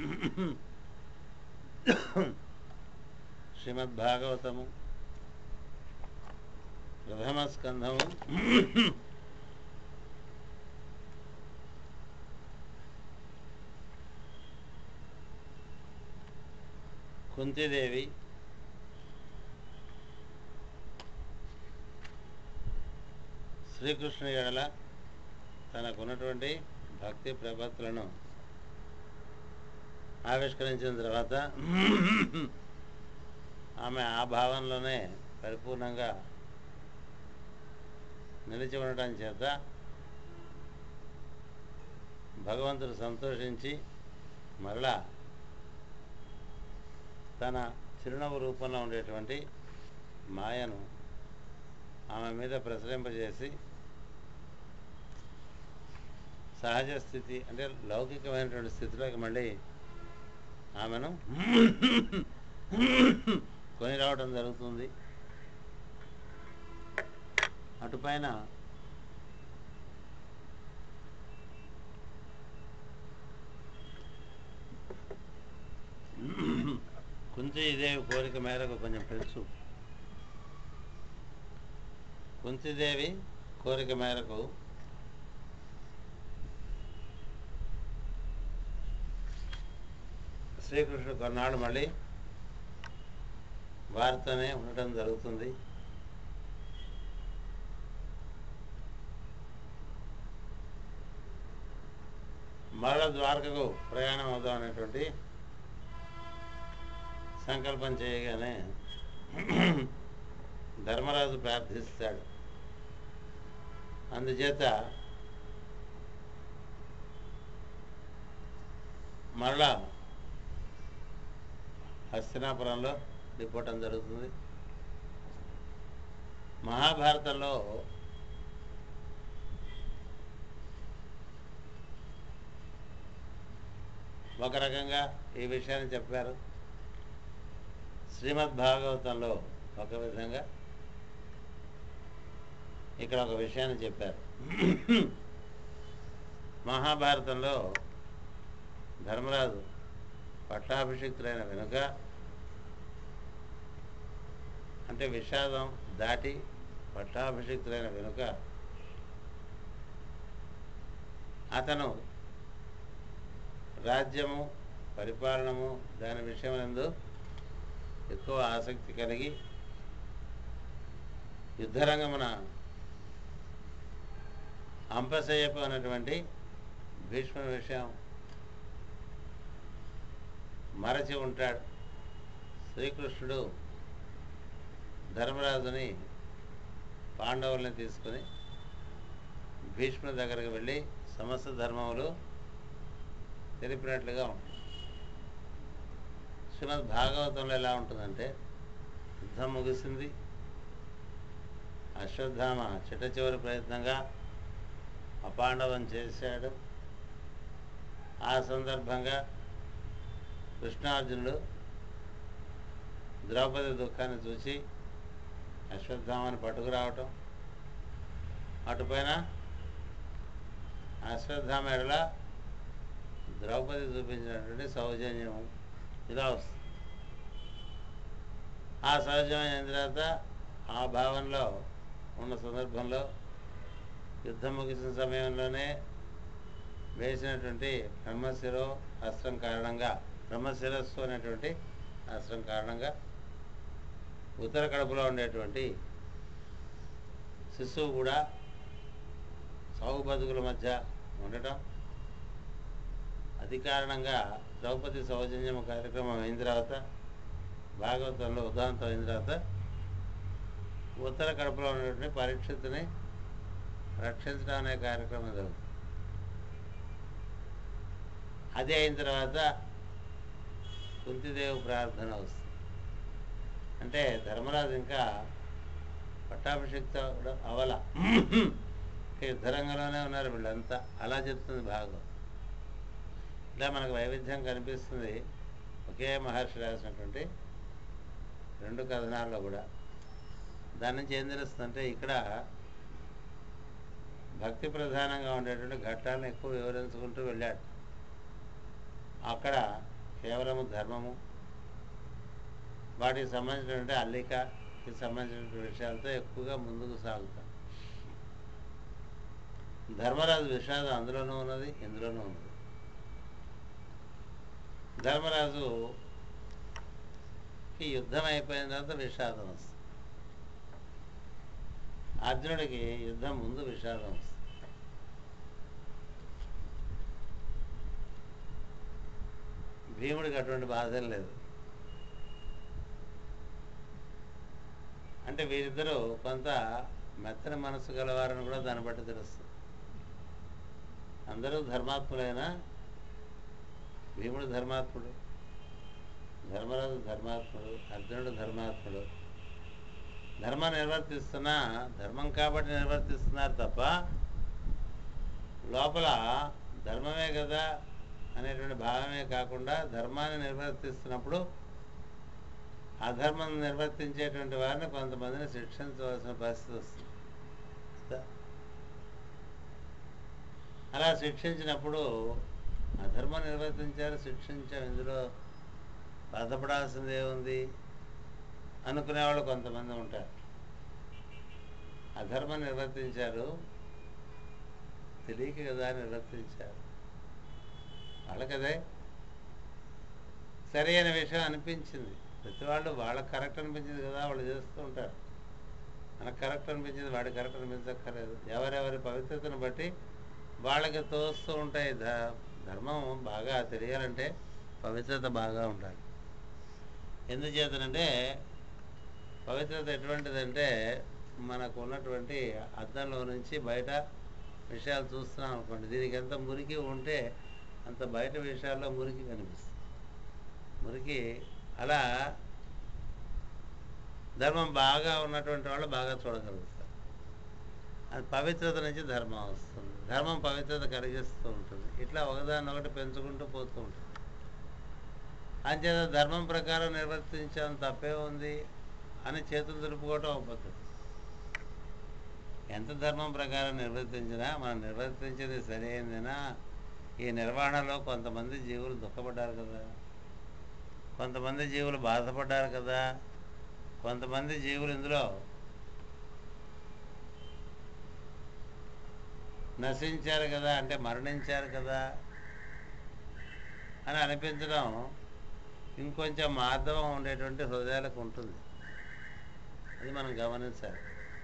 శ్రీమద్భాగవతము ప్రథమ స్కంధము కుంతిదేవి శ్రీకృష్ణుని ఎడల తనకున్నటువంటి భక్తి ప్రపత్తులను ఆవిష్కరించిన తర్వాత ఆమె ఆ భావంలోనే పరిపూర్ణంగా నిలిచి ఉండటం చేత భగవంతుడు సంతోషించి మరలా తన చిరునవ్వు రూపంలో ఉండేటువంటి మాయను ఆమె మీద ప్రసరింపజేసి సహజ స్థితి అంటే లౌకికమైనటువంటి స్థితిలోకి మళ్ళీ ఆమెను కొని రావడం జరుగుతుంది అటుపైన కుంతీదేవి కోరిక మేరకు కొంచెం పెంచు కుంతిదేవి కోరిక మేరకు శ్రీకృష్ణుడు కొన్నాళ్ళు మళ్ళీ వారితోనే ఉండటం జరుగుతుంది మరల ద్వారకకు ప్రయాణం అవుదాం అనేటువంటి సంకల్పం చేయగానే ధర్మరాజు ప్రార్థిస్తాడు అందుచేత మరలా హస్తినాపురంలో దిప్పటం జరుగుతుంది మహాభారతంలో ఒక రకంగా ఈ విషయాన్ని చెప్పారు శ్రీమద్ భాగవతంలో ఒక విధంగా ఇక్కడ ఒక విషయాన్ని చెప్పారు మహాభారతంలో ధర్మరాజు పట్టాభిషిక్తులైన వెనుక అంటే విషాదం దాటి పట్టాభిషిక్తులైన వెనుక అతను రాజ్యము పరిపాలనము దాని విషయమందు ఎక్కువ ఆసక్తి కలిగి యుద్ధరంగమున అంపశయ్యపు అనేటువంటి భీష్ముని విషయం మరచి ఉంటాడు శ్రీకృష్ణుడు ధర్మరాజుని పాండవుల్ని తీసుకుని భీష్ముని దగ్గరికి వెళ్ళి సమస్త ధర్మములు తెలిపినట్లుగా ఉంటుంది శ్రీమద్ భాగవతంలో ఎలా ఉంటుందంటే యుద్ధం ముగిసింది అశ్వత్థామ చిట్ట చివరి ప్రయత్నంగా అపాండవం చేశాడు ఆ సందర్భంగా కృష్ణార్జునుడు ద్రౌపది దుఃఖాన్ని చూసి అశ్వత్థామని పట్టుకురావటం అటుపైన అశ్వత్థామ ఎడల ద్రౌపది చూపించినటువంటి సౌజన్యం ఇలా వస్తుంది ఆ సౌజన్యం అయిన తర్వాత ఆ భావంలో ఉన్న సందర్భంలో యుద్ధం ముగిసిన సమయంలోనే వేసినటువంటి బ్రహ్మశిరో అస్త్రం కారణంగా బ్రహ్మశిరస్సు అనేటువంటి అస్త్రం కారణంగా ఉత్తర కడుపులో ఉండేటువంటి శిశువు కూడా సాగు బతుకుల మధ్య ఉండటం అది కారణంగా ద్రౌపది సౌజన్యం కార్యక్రమం అయిన తర్వాత భాగవతంలో ఉదాంతం అయిన తర్వాత ఉత్తర కడుపులో ఉన్నటువంటి పరీక్షిత్తుని రక్షించడం అనే కార్యక్రమం జరుగుతుంది అది అయిన తర్వాత కుంతిదేవి ప్రార్థన వస్తుంది అంటే ధర్మరాజు ఇంకా పట్టాభిషిక్త అవల యుద్ధరంగంలోనే ఉన్నారు వీళ్ళంతా అలా చెప్తుంది భాగవతం ఇలా మనకు వైవిధ్యం కనిపిస్తుంది ఒకే మహర్షి రాసినటువంటి రెండు కథనాల్లో కూడా దాని నుంచి ఏం తెలుస్తుందంటే ఇక్కడ భక్తి ప్రధానంగా ఉండేటువంటి ఘట్టాలను ఎక్కువ వివరించుకుంటూ వెళ్ళాడు అక్కడ కేవలము ధర్మము వాటికి సంబంధించినటువంటి అల్లికకి సంబంధించినటువంటి విషయాలతో ఎక్కువగా ముందుకు సాగుతాం ధర్మరాజు విషాదం అందులోనూ ఉన్నది ఇందులోనూ ఉన్నది ధర్మరాజుకి యుద్ధం అయిపోయిన తర్వాత విషాదం వస్తుంది అర్జునుడికి యుద్ధం ముందు విషాదం వస్తుంది భీముడికి అటువంటి బాధ లేదు అంటే వీరిద్దరూ కొంత మెత్తని మనసు గలవారని కూడా దాన్ని బట్టి తెలుస్తుంది అందరూ ధర్మాత్ములైనా భీముడు ధర్మాత్ముడు ధర్మరాజు ధర్మాత్ముడు అర్జునుడు ధర్మాత్ముడు ధర్మం నిర్వర్తిస్తున్నా ధర్మం కాబట్టి నిర్వర్తిస్తున్నారు తప్ప లోపల ధర్మమే కదా అనేటువంటి భావమే కాకుండా ధర్మాన్ని నిర్వర్తిస్తున్నప్పుడు అధర్మం నిర్వర్తించేటువంటి వారిని కొంతమందిని శిక్షించవలసిన పరిస్థితి వస్తుంది కదా? అలా శిక్షించినప్పుడు అధర్మం నిర్వర్తించారు శిక్షించాం ఇందులో బాధపడాల్సింది ఏముంది అనుకునేవాళ్ళు కొంతమంది ఉంటారు అధర్మం నిర్వర్తించారు తెలియక కదా నిర్వర్తించారు వాళ్ళకదే సరి అయిన విషయం అనిపించింది ప్రతి వాళ్ళు వాళ్ళకి కరెక్ట్ అనిపించింది కదా వాళ్ళు చేస్తూ ఉంటారు మనకు కరెక్ట్ అనిపించింది వాడికి కరెక్ట్ అనిపించక్కర్లేదు ఎవరెవరి పవిత్రతను బట్టి వాళ్ళకి తోస్తూ ఉంటాయి ధ- ధర్మం బాగా తెలియాలంటే పవిత్రత బాగా ఉండాలి ఎందుచేతనంటే పవిత్రత ఎటువంటిదంటే మనకు ఉన్నటువంటి అద్దంలో నుంచి బయట విషయాలు చూస్తున్నాం అనుకోండి దీనికి ఎంత మురికి ఉంటే అంత బయట విషయాల్లో మురికి కనిపిస్తుంది మురికి అలా ధర్మం బాగా ఉన్నటువంటి వాళ్ళు బాగా చూడగలుగుతారు అది పవిత్రత నుంచి ధర్మం వస్తుంది ధర్మం పవిత్రత కలిగిస్తూ ఉంటుంది ఇట్లా ఒకదాన్ని ఒకటి పెంచుకుంటూ పోతూ ఉంటుంది అంచేత ధర్మం ప్రకారం నిర్వర్తించాం తప్పే ఉంది అని చేతులు దులుపుకోవటం ఒక పద్ధతి ఎంత ధర్మం ప్రకారం నిర్వర్తించినా మనం నిర్వర్తించేది సరైనదేనా ఈ నిర్వహణలో కొంతమంది జీవులు దుఃఖపడ్డారు కదా కొంతమంది జీవులు బాధపడ్డారు కదా కొంతమంది జీవులు ఇందులో నశించారు కదా అంటే మరణించారు కదా అని అనిపించడం ఇంకొంచెం మార్ధవం ఉండేటువంటి హృదయాలకు ఉంటుంది అది మనం గమనించాలి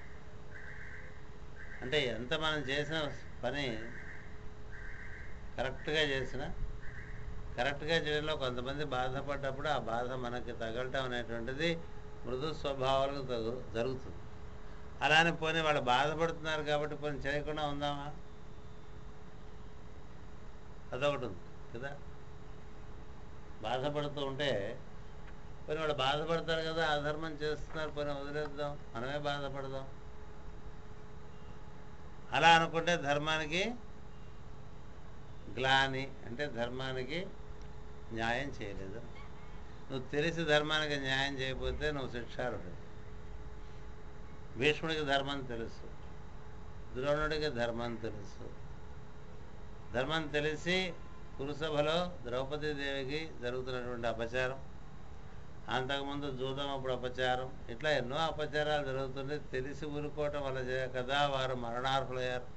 అంటే ఎంత మనం చేసిన పని కరెక్ట్గా చేసిన కరెక్ట్గా చేయడంలో కొంతమంది బాధపడ్డప్పుడు ఆ బాధ మనకి తగలటం అనేటువంటిది మృదు స్వభావాలకు తగు జరుగుతుంది అలానే పోనీ వాళ్ళు బాధపడుతున్నారు కాబట్టి పోనీ చేయకుండా ఉందామా అదొకటి ఉంది కదా బాధపడుతూ ఉంటే పోనీ వాళ్ళు బాధపడతారు కదా అధర్మం చేస్తున్నారు పోనీ వదిలేద్దాం మనమే బాధపడదాం అలా అనుకుంటే ధర్మానికి గ్లాని అంటే ధర్మానికి న్యాయం చేయలేదు నువ్వు తెలిసి ధర్మానికి న్యాయం చేయకపోతే నువ్వు శిక్షారుడు భీష్ముడికి ధర్మం తెలుసు ద్రోణుడికి ధర్మం తెలుసు ధర్మం తెలిసి కురుసభలో ద్రౌపదీ దేవికి జరుగుతున్నటువంటి అపచారం అంతకుముందు జూదం అప్పుడు అపచారం ఇట్లా ఎన్నో అపచారాలు జరుగుతుంటే తెలిసి ఊరుకోవటం వల్ల చే- కదా వారు మరణార్హులయ్యారు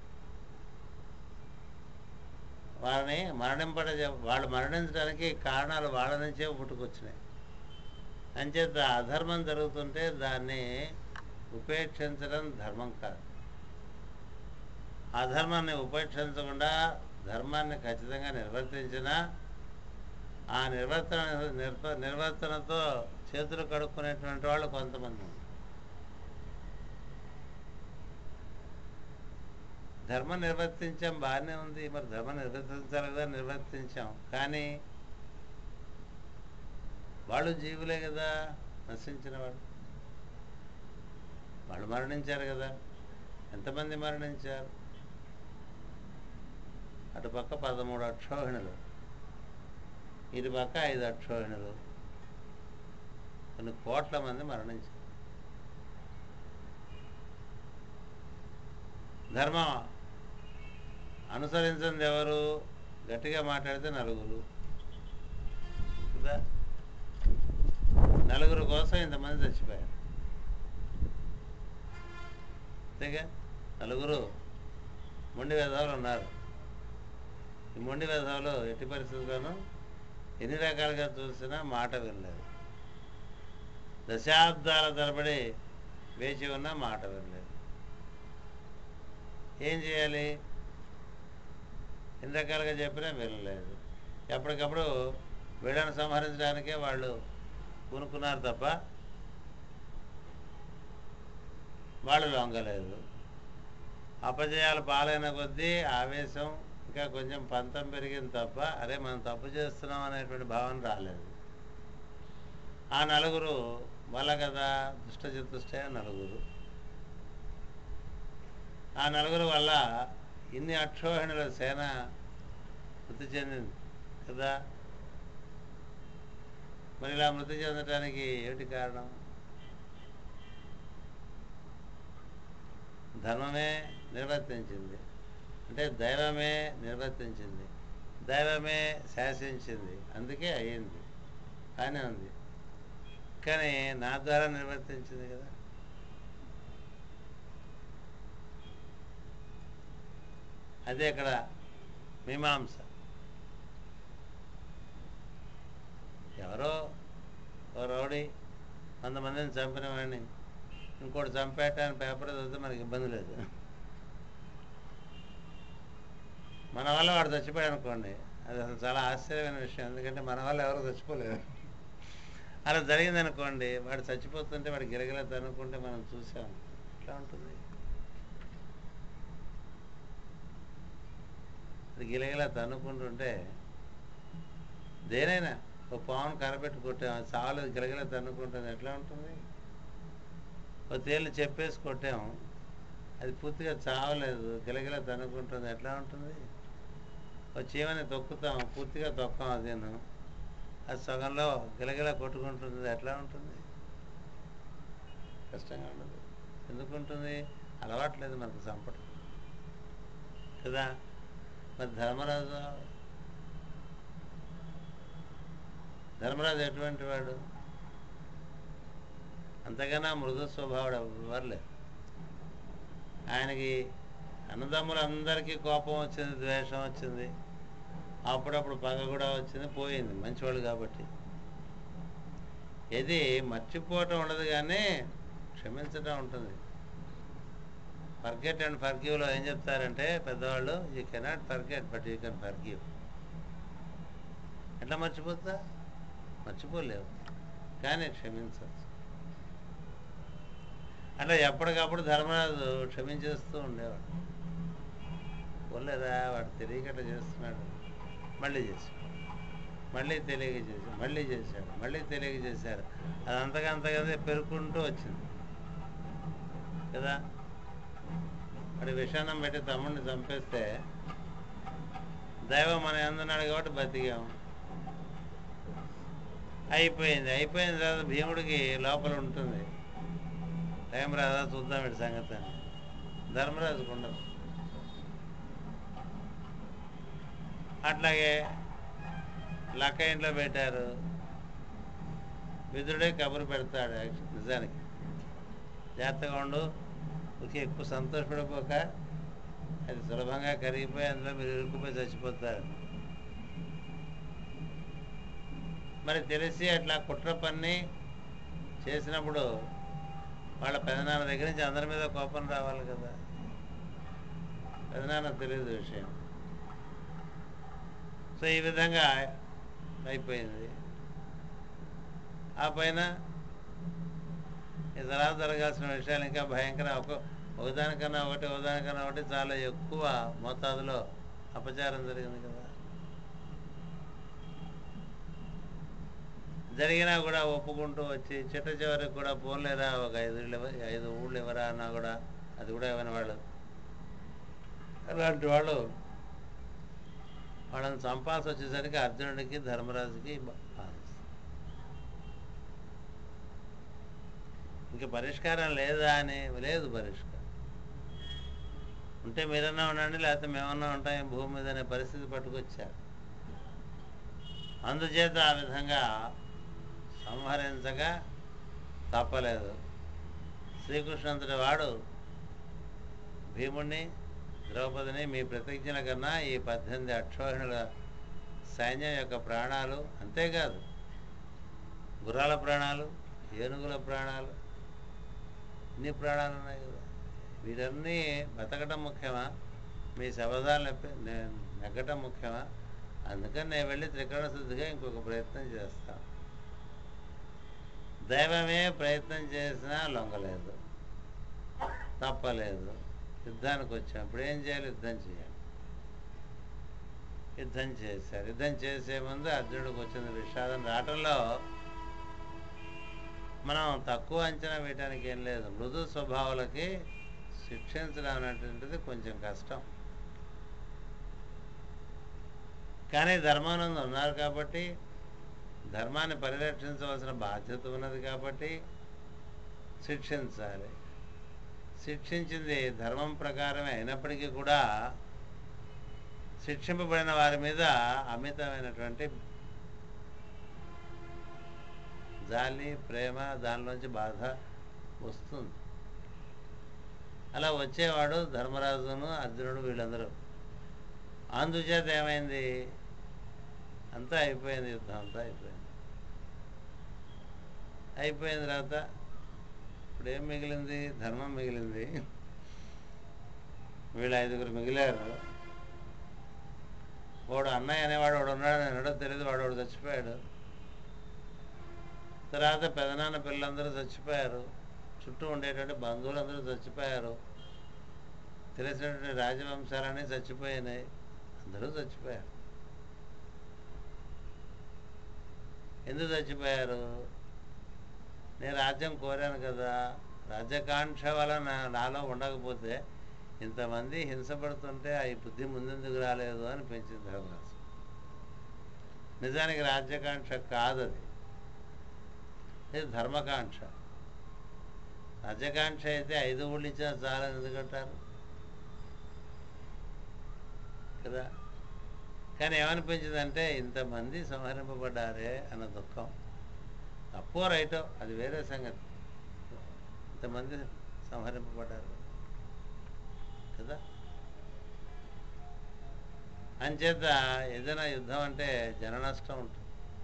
వారిని మరణింపడ వాళ్ళు మరణించడానికి కారణాలు వాళ్ళ నుంచే పుట్టుకొచ్చినాయి అంచేత అధర్మం జరుగుతుంటే దాన్ని ఉపేక్షించడం ధర్మం కాదు అధర్మాన్ని ఉపేక్షించకుండా ధర్మాన్ని ఖచ్చితంగా నిర్వర్తించిన ఆ నిర్వర్తన నిర్వ నిర్వర్తనతో చేతులు కడుక్కునేటువంటి వాళ్ళు కొంతమంది ఉన్నారు. ధర్మం నిర్వర్తించాం బాగానే ఉంది మరి ధర్మం నిర్వర్తించాలి కదా నిర్వర్తించాం కానీ వాళ్ళు జీవులే కదా నశించిన వాళ్ళు వాళ్ళు మరణించారు కదా ఎంతమంది మరణించారు అటుపక్క పదమూడు అక్షోహిణులు ఇటు పక్క ఐదు అక్షోహిణులు కొన్ని కోట్ల మంది మరణించారు ధర్మం అనుసరించింది ఎవరు గట్టిగా మాట్లాడితే నలుగురు కదా నలుగురు కోసం ఇంతమంది చచ్చిపోయారు అంతేగా నలుగురు మొండి వేధవులు ఉన్నారు ఈ మొండి వేధవులు ఎట్టి పరిస్థితుల్లోనూ ఎన్ని రకాలుగా చూసినా మాట వినలేదు దశాబ్దాల తరబడి వేచి ఉన్నా మాట వినలేదు ఏం చేయాలి ఎన్ని రకాలుగా చెప్పినా వినలేదు ఎప్పటికప్పుడు వీళ్ళని సంహరించడానికే వాళ్ళు పూనుకున్నారు తప్ప వాళ్ళు లొంగలేదు అపజయాలు పాలైన కొద్దీ ఆవేశం ఇంకా కొంచెం పంతం పెరిగింది తప్ప అరే మనం తప్పు చేస్తున్నాం అనేటువంటి భావన రాలేదు ఆ నలుగురు వల్ల కదా దుష్ట చతుష్టే నలుగురు ఆ నలుగురు వల్ల ఇన్ని అక్షోహిణుల సేన మృతి చెందింది కదా మరి ఇలా మృతి చెందటానికి ఏమిటి కారణం ధర్మమే నిర్వర్తించింది అంటే దైవమే నిర్వర్తించింది దైవమే శాసించింది అందుకే అయ్యింది కానీ ఉంది కానీ నా ద్వారా నిర్వర్తించింది కదా అదే ఇక్కడ మీమాంస ఎవరో ఓ రౌడీ కొంతమందిని చంపిన వాడిని ఇంకోటి చంపేటాన్ని పేపర్ చదివితే మనకి ఇబ్బంది లేదు మన వల్ల వాడు చచ్చిపోయాడు అనుకోండి అది అసలు చాలా ఆశ్చర్యమైన విషయం ఎందుకంటే మన వల్ల ఎవరు చచ్చిపోలేరు అలా జరిగింది అనుకోండి వాడు చచ్చిపోతుంటే వాడు గిరగిల తనుకుంటే మనం చూసాం ఎట్లా ఉంటుంది అది గిలగిలా తన్నుకుంటుంటే దేనైనా ఓ పావును కరబెట్టి కొట్టాం అది చావలేదు గిలగిలా తన్నుకుంటుంది ఎట్లా ఉంటుంది ఓ తేళ్ళు చెప్పేసి కొట్టాం అది పూర్తిగా చావలేదు గిలగిలా తన్నుకుంటుంది ఎట్లా ఉంటుంది ఓ చీమని తొక్కుతాం పూర్తిగా తొక్కం అదేను అది సగంలో గిలగిల కొట్టుకుంటుంది ఎట్లా ఉంటుంది కష్టంగా ఉండదు ఎందుకు ఉంటుంది అలవాట్లేదు మనకు చంపటం కదా మరి ధర్మరాజు ధర్మరాజు ఎటువంటి వాడు అంతకన్నా మృదు స్వభావుడు ఎవ్వరులేదు ఆయనకి అన్నదమ్ములందరికీ కోపం వచ్చింది ద్వేషం వచ్చింది అప్పుడప్పుడు పగ కూడా వచ్చింది పోయింది మంచివాళ్ళు కాబట్టి ఇది మర్చిపోవటం ఉండదు కానీ క్షమించటం ఉంటుంది ఫర్గెట్ అండ్ ఫర్గ్యూలో ఏం చెప్తారంటే పెద్దవాళ్ళు you cannot forget but you can forgive ఎట్లా మర్చిపోతా మర్చిపోలేవు కానీ క్షమించవచ్చు అట్లా ఎప్పటికప్పుడు ధర్మరాజు క్షమించేస్తూ ఉండేవాడు పోలేదా వాడు తెలియకట్లా చేస్తున్నాడు మళ్ళీ చేశాడు మళ్ళీ తెలియక చేశాడు మళ్ళీ చేశాడు మళ్ళీ తెలియక చేశాడు అది అంతగా అంతగా పెరుక్కుంటూ వచ్చింది కదా వాడి విషానం పెట్టి తమ్ముడిని చంపేస్తే దైవం మన ఎందున్నాడు కాబట్టి బతికాం అయిపోయింది అయిపోయిన తర్వాత భీముడికి లోపల ఉంటుంది టైం రాదా చూద్దాం వీడి సంగతి అని ధర్మరాజుకు ఉండదు అట్లాగే లక్క ఇంట్లో పెట్టారు విదురుడే కబురు పెడతాడు యాక్చు- నిజానికి జాగ్రత్తగా ఉండు ఊరికే ఎక్కువ సంతోషపడిపోక అది సులభంగా కరిగిపోయి అందులో మీరు ఇరుక్కుపోయి చచ్చిపోతారు మరి తెలిసి అట్లా కుట్ర పన్ని చేసినప్పుడు వాళ్ళ పెదనాన్న దగ్గర నుంచి అందరి మీద కోపం రావాలి కదా పెదనాన్న తెలియదు విషయం సో ఈ విధంగా అయిపోయింది ఆ పైన ఈ తర్వాత జరగాల్సిన విషయాలు ఇంకా భయంకర ఒక ఒకదానికన్నా ఒకటి ఒకదానికన్నా ఒకటి చాలా ఎక్కువ మోతాదులో అపచారం జరిగింది కదా జరిగినా కూడా ఒప్పుకుంటూ వచ్చి చిట్ట చివరికి కూడా పోలేరా ఒక ఐదు ఇళ్ళు ఇవ్వ- ఐదు ఊళ్ళు ఇవ్వరా అన్నా కూడా అది కూడా ఇవ్వని వాళ్ళు అలాంటి వాళ్ళు వాళ్ళని చంపాల్సి వచ్చేసరికి అర్జునుడికి ధర్మరాజుకి బ- బాధ. ఇంక పరిష్కారం లేదా అని లేదు పరిష్కారం ఉంటే మీరన్నా ఉండండి లేకపోతే మేమన్నా ఉంటాం ఈ భూమి మీద అనే పరిస్థితి పట్టుకొచ్చారు అందుచేత ఆ విధంగా సంహరించగా తప్పలేదు శ్రీకృష్ణంతటి వాడు భీముణ్ణి ద్రౌపదిని మీ ప్రతిజ్ఞల కన్నా ఈ పద్దెనిమిది అక్షోహిణుల సైన్యం యొక్క ప్రాణాలు అంతేకాదు గుర్రాల ప్రాణాలు ఏనుగుల ప్రాణాలు ఇన్ని ప్రాణాలు ఉన్నాయి కదా వీటన్నీ బతకటం ముఖ్యమా మీ శబదాలు నెప్పి నే- నెగ్గటం ముఖ్యమా అందుకని నేను వెళ్ళి త్రికరణ శుద్ధిగా ఇంకొక ప్రయత్నం చేస్తాను దైవమే ప్రయత్నం చేసినా లొంగలేదు తప్పలేదు యుద్ధానికి వచ్చాం ఇప్పుడు ఏం చేయాలి యుద్ధం చేయాలి యుద్ధం చేశారు యుద్ధం చేసే ముందు అర్జునుడికి వచ్చిన విషాదం రావటంలో మనం తక్కువ అంచనా వేయటానికి ఏం లేదు మృదు స్వభావాలకి శిక్షించడం అనేటువంటిది కొంచెం కష్టం కానీ ధర్మానందం ఉన్నారు కాబట్టి ధర్మాన్ని పరిరక్షించవలసిన బాధ్యత ఉన్నది కాబట్టి శిక్షించాలి శిక్షించింది ధర్మం ప్రకారమే అయినప్పటికీ కూడా శిక్షింపబడిన వారి మీద అమితమైనటువంటి జాలి ప్రేమ దానిలోంచి బాధ వస్తుంది అలా వచ్చేవాడు ధర్మరాజును అర్జునుడు వీళ్ళందరూ అందుచేత ఏమైంది అంతా అయిపోయింది యుద్ధం అంతా అయిపోయింది అయిపోయిన తర్వాత ఇప్పుడు ఏం మిగిలింది ధర్మం మిగిలింది వీళ్ళు ఐదుగురు మిగిలారు వాడు అన్నయ్య అనేవాడు వాడు ఉన్నాడు ఎన్నడో తెలియదు వాడు వాడు చచ్చిపోయాడు తర్వాత పెదనాన్న పిల్లలందరూ చచ్చిపోయారు చుట్టూ ఉండేటువంటి బంధువులందరూ చచ్చిపోయారు తెలిసినటువంటి రాజవంశాలన్నీ చచ్చిపోయినాయి అందరూ చచ్చిపోయారు ఎందుకు చచ్చిపోయారు నేను రాజ్యం కోరాను కదా రాజ్యకాంక్ష వలన నాలో ఉండకపోతే ఇంతమంది హింసపడుతుంటే ఆ ఈ బుద్ధి ముందెందుకు రాలేదు అని పెంచింది ధర్మరాజు నిజానికి రాజ్యకాంక్ష కాదది ఇది ధర్మకాంక్ష రాజ్యకాంక్ష అయితే ఐదు ఊళ్ళు ఇచ్చినా చాలని ఎందుకంటారు కదా కానీ ఏమనిపించిందంటే ఇంతమంది సంహరింపబడ్డారే అన్న దుఃఖం తప్పో రైటో అది వేరే సంగతి ఇంతమంది సంహరింపబడ్డారు కదా అంచేత ఏదైనా యుద్ధం అంటే జన నష్టం ఉంటుంది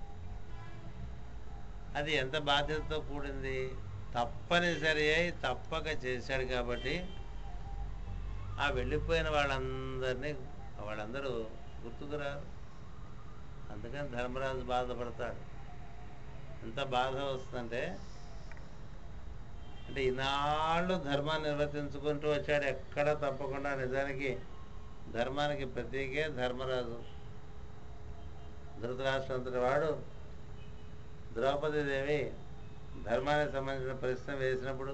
అది ఎంత బాధ్యతతో కూడింది తప్పనిసరి అయి తప్పక చేశాడు కాబట్టి ఆ వెళ్ళిపోయిన వాళ్ళందరినీ వాళ్ళందరూ గుర్తుకురారు అందుకని ధర్మరాజు బాధపడతాడు ఎంత బాధ వస్తుందంటే అంటే ఈనాళ్ళు ధర్మాన్ని నిర్వర్తించుకుంటూ వచ్చాడు ఎక్కడ తప్పకుండా నిజానికి ధర్మానికి ప్రతీకే ధర్మరాజు ధృతరాష్ట్రంతటి వాడు ద్రౌపదీదేవి ధర్మానికి సంబంధించిన ప్రశ్న వేసినప్పుడు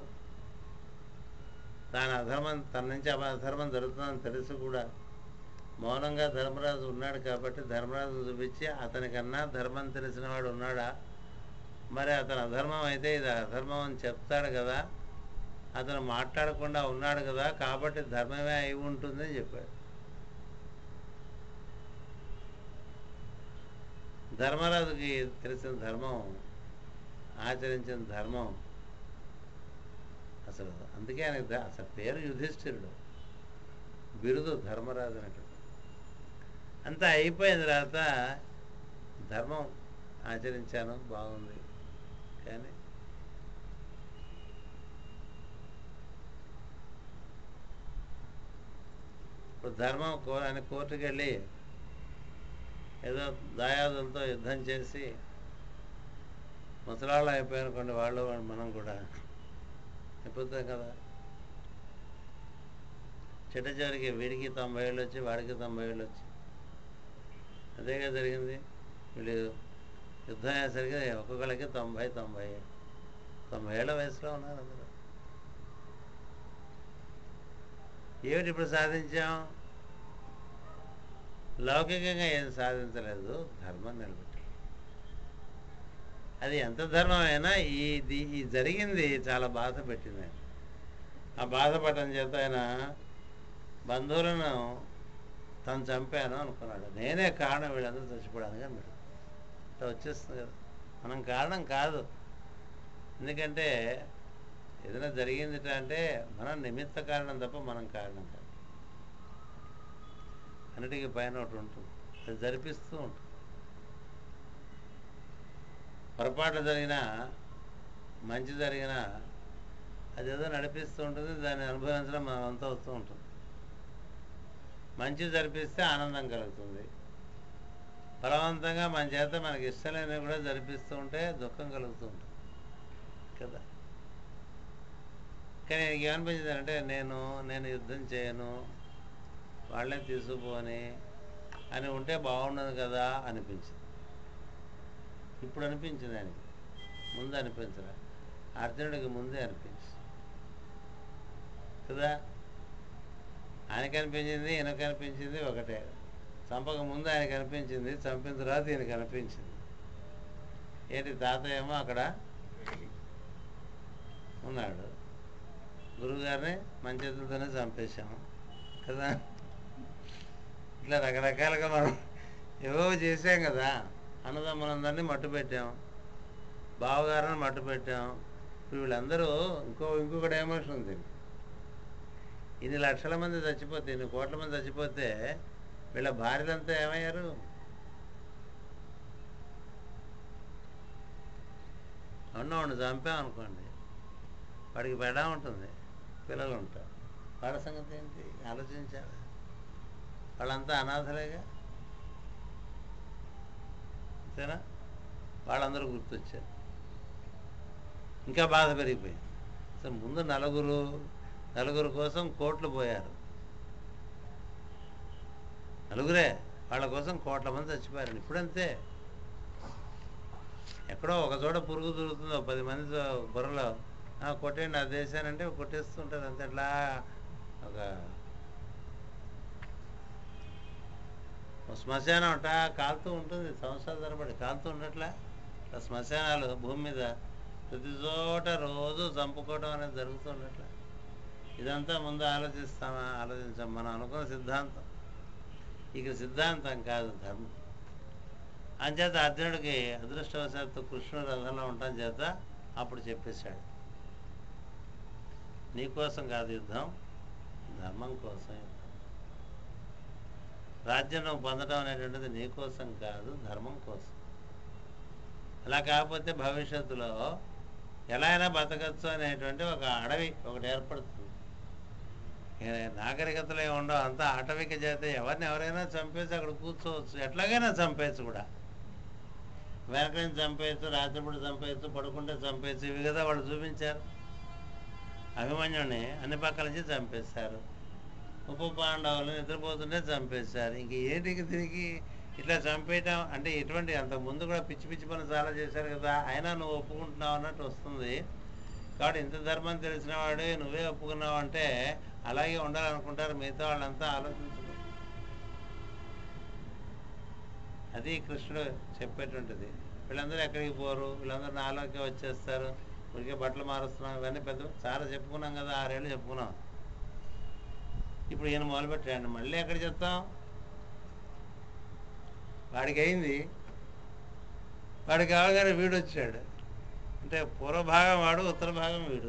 తాను అధర్మం తన నుంచి అవ- అధర్మం జరుగుతుందని తెలిసి కూడా మౌనంగా ధర్మరాజు ఉన్నాడు కాబట్టి ధర్మరాజు చూపించి అతనికన్నా ధర్మం తెలిసిన వాడు ఉన్నాడా మరి అతను అధర్మం అయితే ఇది అధర్మం అని చెప్తాడు కదా అతను మాట్లాడకుండా ఉన్నాడు కదా కాబట్టి ధర్మమే అయి ఉంటుందని చెప్పాడు ధర్మరాజుకి తెలిసిన ధర్మం ఆచరించిన ధర్మం అసలు అందుకే ఆయనకి ద- అసలు పేరు యుధిష్ఠిరుడు బిరుదు ధర్మరాజు అన్నట్టు అంతా అయిపోయిన తర్వాత ధర్మం ఆచరించాను బాగుంది కానీ ఇప్పుడు ధర్మం కో అని కోర్టుకు వెళ్ళి ఏదో దాయాదులతో యుద్ధం చేసి ముసలాళ్ళు అయిపోయానుకోండి వాళ్ళు మనం కూడా అయిపోతాం కదా చిట్ట చివరికి వీడికి తొంభై ఏళ్ళు వచ్చి వాడికి తొంభై ఏళ్ళు వచ్చి అదేగా జరిగింది వీళ్ళు యుద్ధం అయ్యేసరికి ఒక్కొక్కరికి తొంభై తొంభై తొంభై ఏళ్ళ వయసులో ఉన్నారు అందరూ ఏమిటి ఇప్పుడు సాధించాం లౌకికంగా ఏం సాధించలేదు ధర్మం నిలబెట్టాలి అది ఎంత ధర్మమైనా ఈ ది- ఈ జరిగింది చాలా బాధ పెట్టింది ఆయన. ఆ బాధపడటం చేత ఆయన బంధువులను తను చంపాను అనుకున్నాడు నేనే కారణం వీళ్ళందరూ చచ్చిపోవడానికి అన్నాడు ఇట్లా వచ్చేస్తుంది కదా మనం కారణం కాదు ఎందుకంటే ఏదైనా జరిగిందిట అంటే మనం నిమిత్త కారణం తప్ప మనం కారణం కాదు అన్నిటికీ పైన ఒకటి ఉంటుంది అది జరిపిస్తూ ఉంటుంది పొరపాట్లు జరిగినా మంచి జరిగినా అదేదో నడిపిస్తూ ఉంటుంది దాన్ని అనుభవించడం మన వంతు అవుతూ ఉంటుంది మంచి జరిపిస్తే ఆనందం కలుగుతుంది బలవంతంగా మన చేత మనకి ఇష్టం లేనివి కూడా జరిపిస్తూ ఉంటే దుఃఖం కలుగుతూ ఉంటుంది కదా కానీ ఏమనిపించింది అంటే నేను నేను యుద్ధం చేయను వాళ్ళే తీసుకుపోని అని ఉంటే బాగుండదు కదా అనిపించింది ఇప్పుడు అనిపించింది ఆయనకి ముందు అనిపించలే అర్జునుడికి ముందే అనిపించింది కదా ఆయనకి అనిపించింది ఈయనకు అనిపించింది ఒకటే చంపక ముందు ఆయనకు అనిపించింది చంపిన తర్వాత ఈయనకి అనిపించింది ఏంటి తాతయ్య ఏమో అక్కడ ఉన్నాడు గురువుగారిని మన చేతులతోనే చంపేశాము కదా ఇట్లా రకరకాలుగా మనం ఏవో చేసాం కదా అన్నదమ్ములందరినీ మట్టు పెట్టాం బావగారిని మట్టు పెట్టాం ఇప్పుడు వీళ్ళందరూ ఇంకో ఇంకొకటి ఎమోషన్ ఉంది ఇన్ని లక్షల మంది చచ్చిపోతే ఇన్ని కోట్ల మంది చచ్చిపోతే వీళ్ళ భార్యలంతా ఏమయ్యారు ఉన్నవాడిని చంపాం అనుకోండి వాడికి పెడా ఉంటుంది పిల్లలు ఉంటారు వాళ్ళ సంగతి ఏంటి ఆలోచించాలి వాళ్ళంతా అనాథలేగా అంతేనా వాళ్ళందరూ గుర్తొచ్చారు ఇంకా బాధ పెరిగిపోయింది అసలు ముందు నలుగురు నలుగురు కోసం కోట్లు పోయారు నలుగురే వాళ్ళ కోసం కోట్ల మంది చచ్చిపోయారు ఇప్పుడంతే ఎక్కడో ఒక చోట పురుగు దొరుకుతుందో పది మంది బుర్రలో "ఆ, కొట్టేయండి ఆ దేశానంటే కొట్టేస్తుంటారు అంతే అట్లా ఒక ఒక శ్మశానం అంట కాలుతూ ఉంటుంది సంవత్సరాల తరబడి కాలుతూ ఉండట్లా ఆ శ్మశానాలు భూమి మీద ప్రతి చోట రోజు చంపుకోవడం అనేది జరుగుతుండట్లా ఇదంతా ముందు ఆలోచిస్తామా ఆలోచించాం మనం అనుకున్న సిద్ధాంతం ఇక సిద్ధాంతం కాదు ధర్మం అంచేత అర్జునుడికి అదృష్టవశాత్తు కృష్ణుడు రథంలో ఉండటం చేత అప్పుడు చెప్పేశాడు నీకోసం కాదు యుద్ధం ధర్మం కోసం యుద్ధం రాజ్యం నువ్వు పొందడం అనేటువంటిది నీకోసం కాదు ధర్మం కోసం అలా కాకపోతే భవిష్యత్తులో ఎలా అయినా బతకచ్చు అనేటువంటి ఒక అడవి ఒకటి ఏర్పడుతుంది ఏ నాగరికతలో ఏమి ఉండవు అంతా ఆటవిక చేత ఎవరిని ఎవరైనా చంపేసి అక్కడ కూర్చోవచ్చు ఎట్లాగైనా చంపేయచ్చు కూడా వెనక నుంచి చంపేయచ్చు రాత్రిపూట చంపేయచ్చు పడుకుంటే చంపేయచ్చు ఇవి కదా వాళ్ళు చూపించారు అభిమన్యుని అన్ని పక్కల నుంచి చంపేశారు ఉప పాండవులు నిద్రపోతుంటే చంపేశారు ఇంక ఏంటికి తిరిగి ఇట్లా చంపేయటం అంటే ఇటువంటి అంత ముందు కూడా పిచ్చి పిచ్చి పనులు చాలా చేశారు కదా అయినా నువ్వు ఒప్పుకుంటున్నావు అన్నట్టు వస్తుంది కాబట్టి ఇంత ధర్మం తెలిసిన వాడు నువ్వే ఒప్పుకున్నావు అంటే అలాగే ఉండాలనుకుంటారు మిగతా వాళ్ళంతా ఆలోచించరు అది కృష్ణుడు చెప్పేటువంటిది వీళ్ళందరూ ఎక్కడికి పోరు వీళ్ళందరూ నాలోకి వచ్చేస్తారు ఊరికే బట్టలు మారుస్తున్నాం ఇవన్నీ పెద్ద చాలా చెప్పుకున్నాం కదా ఆరేళ్ళు చెప్పుకున్నాం ఇప్పుడు ఈయన మొదలుపెట్టాడు మళ్ళీ ఎక్కడ చెప్తాం వాడికి అయింది వాడికి కావగానే వీడు వచ్చాడు అంటే పూర్వ భాగం వాడు ఉత్తర భాగం వీడు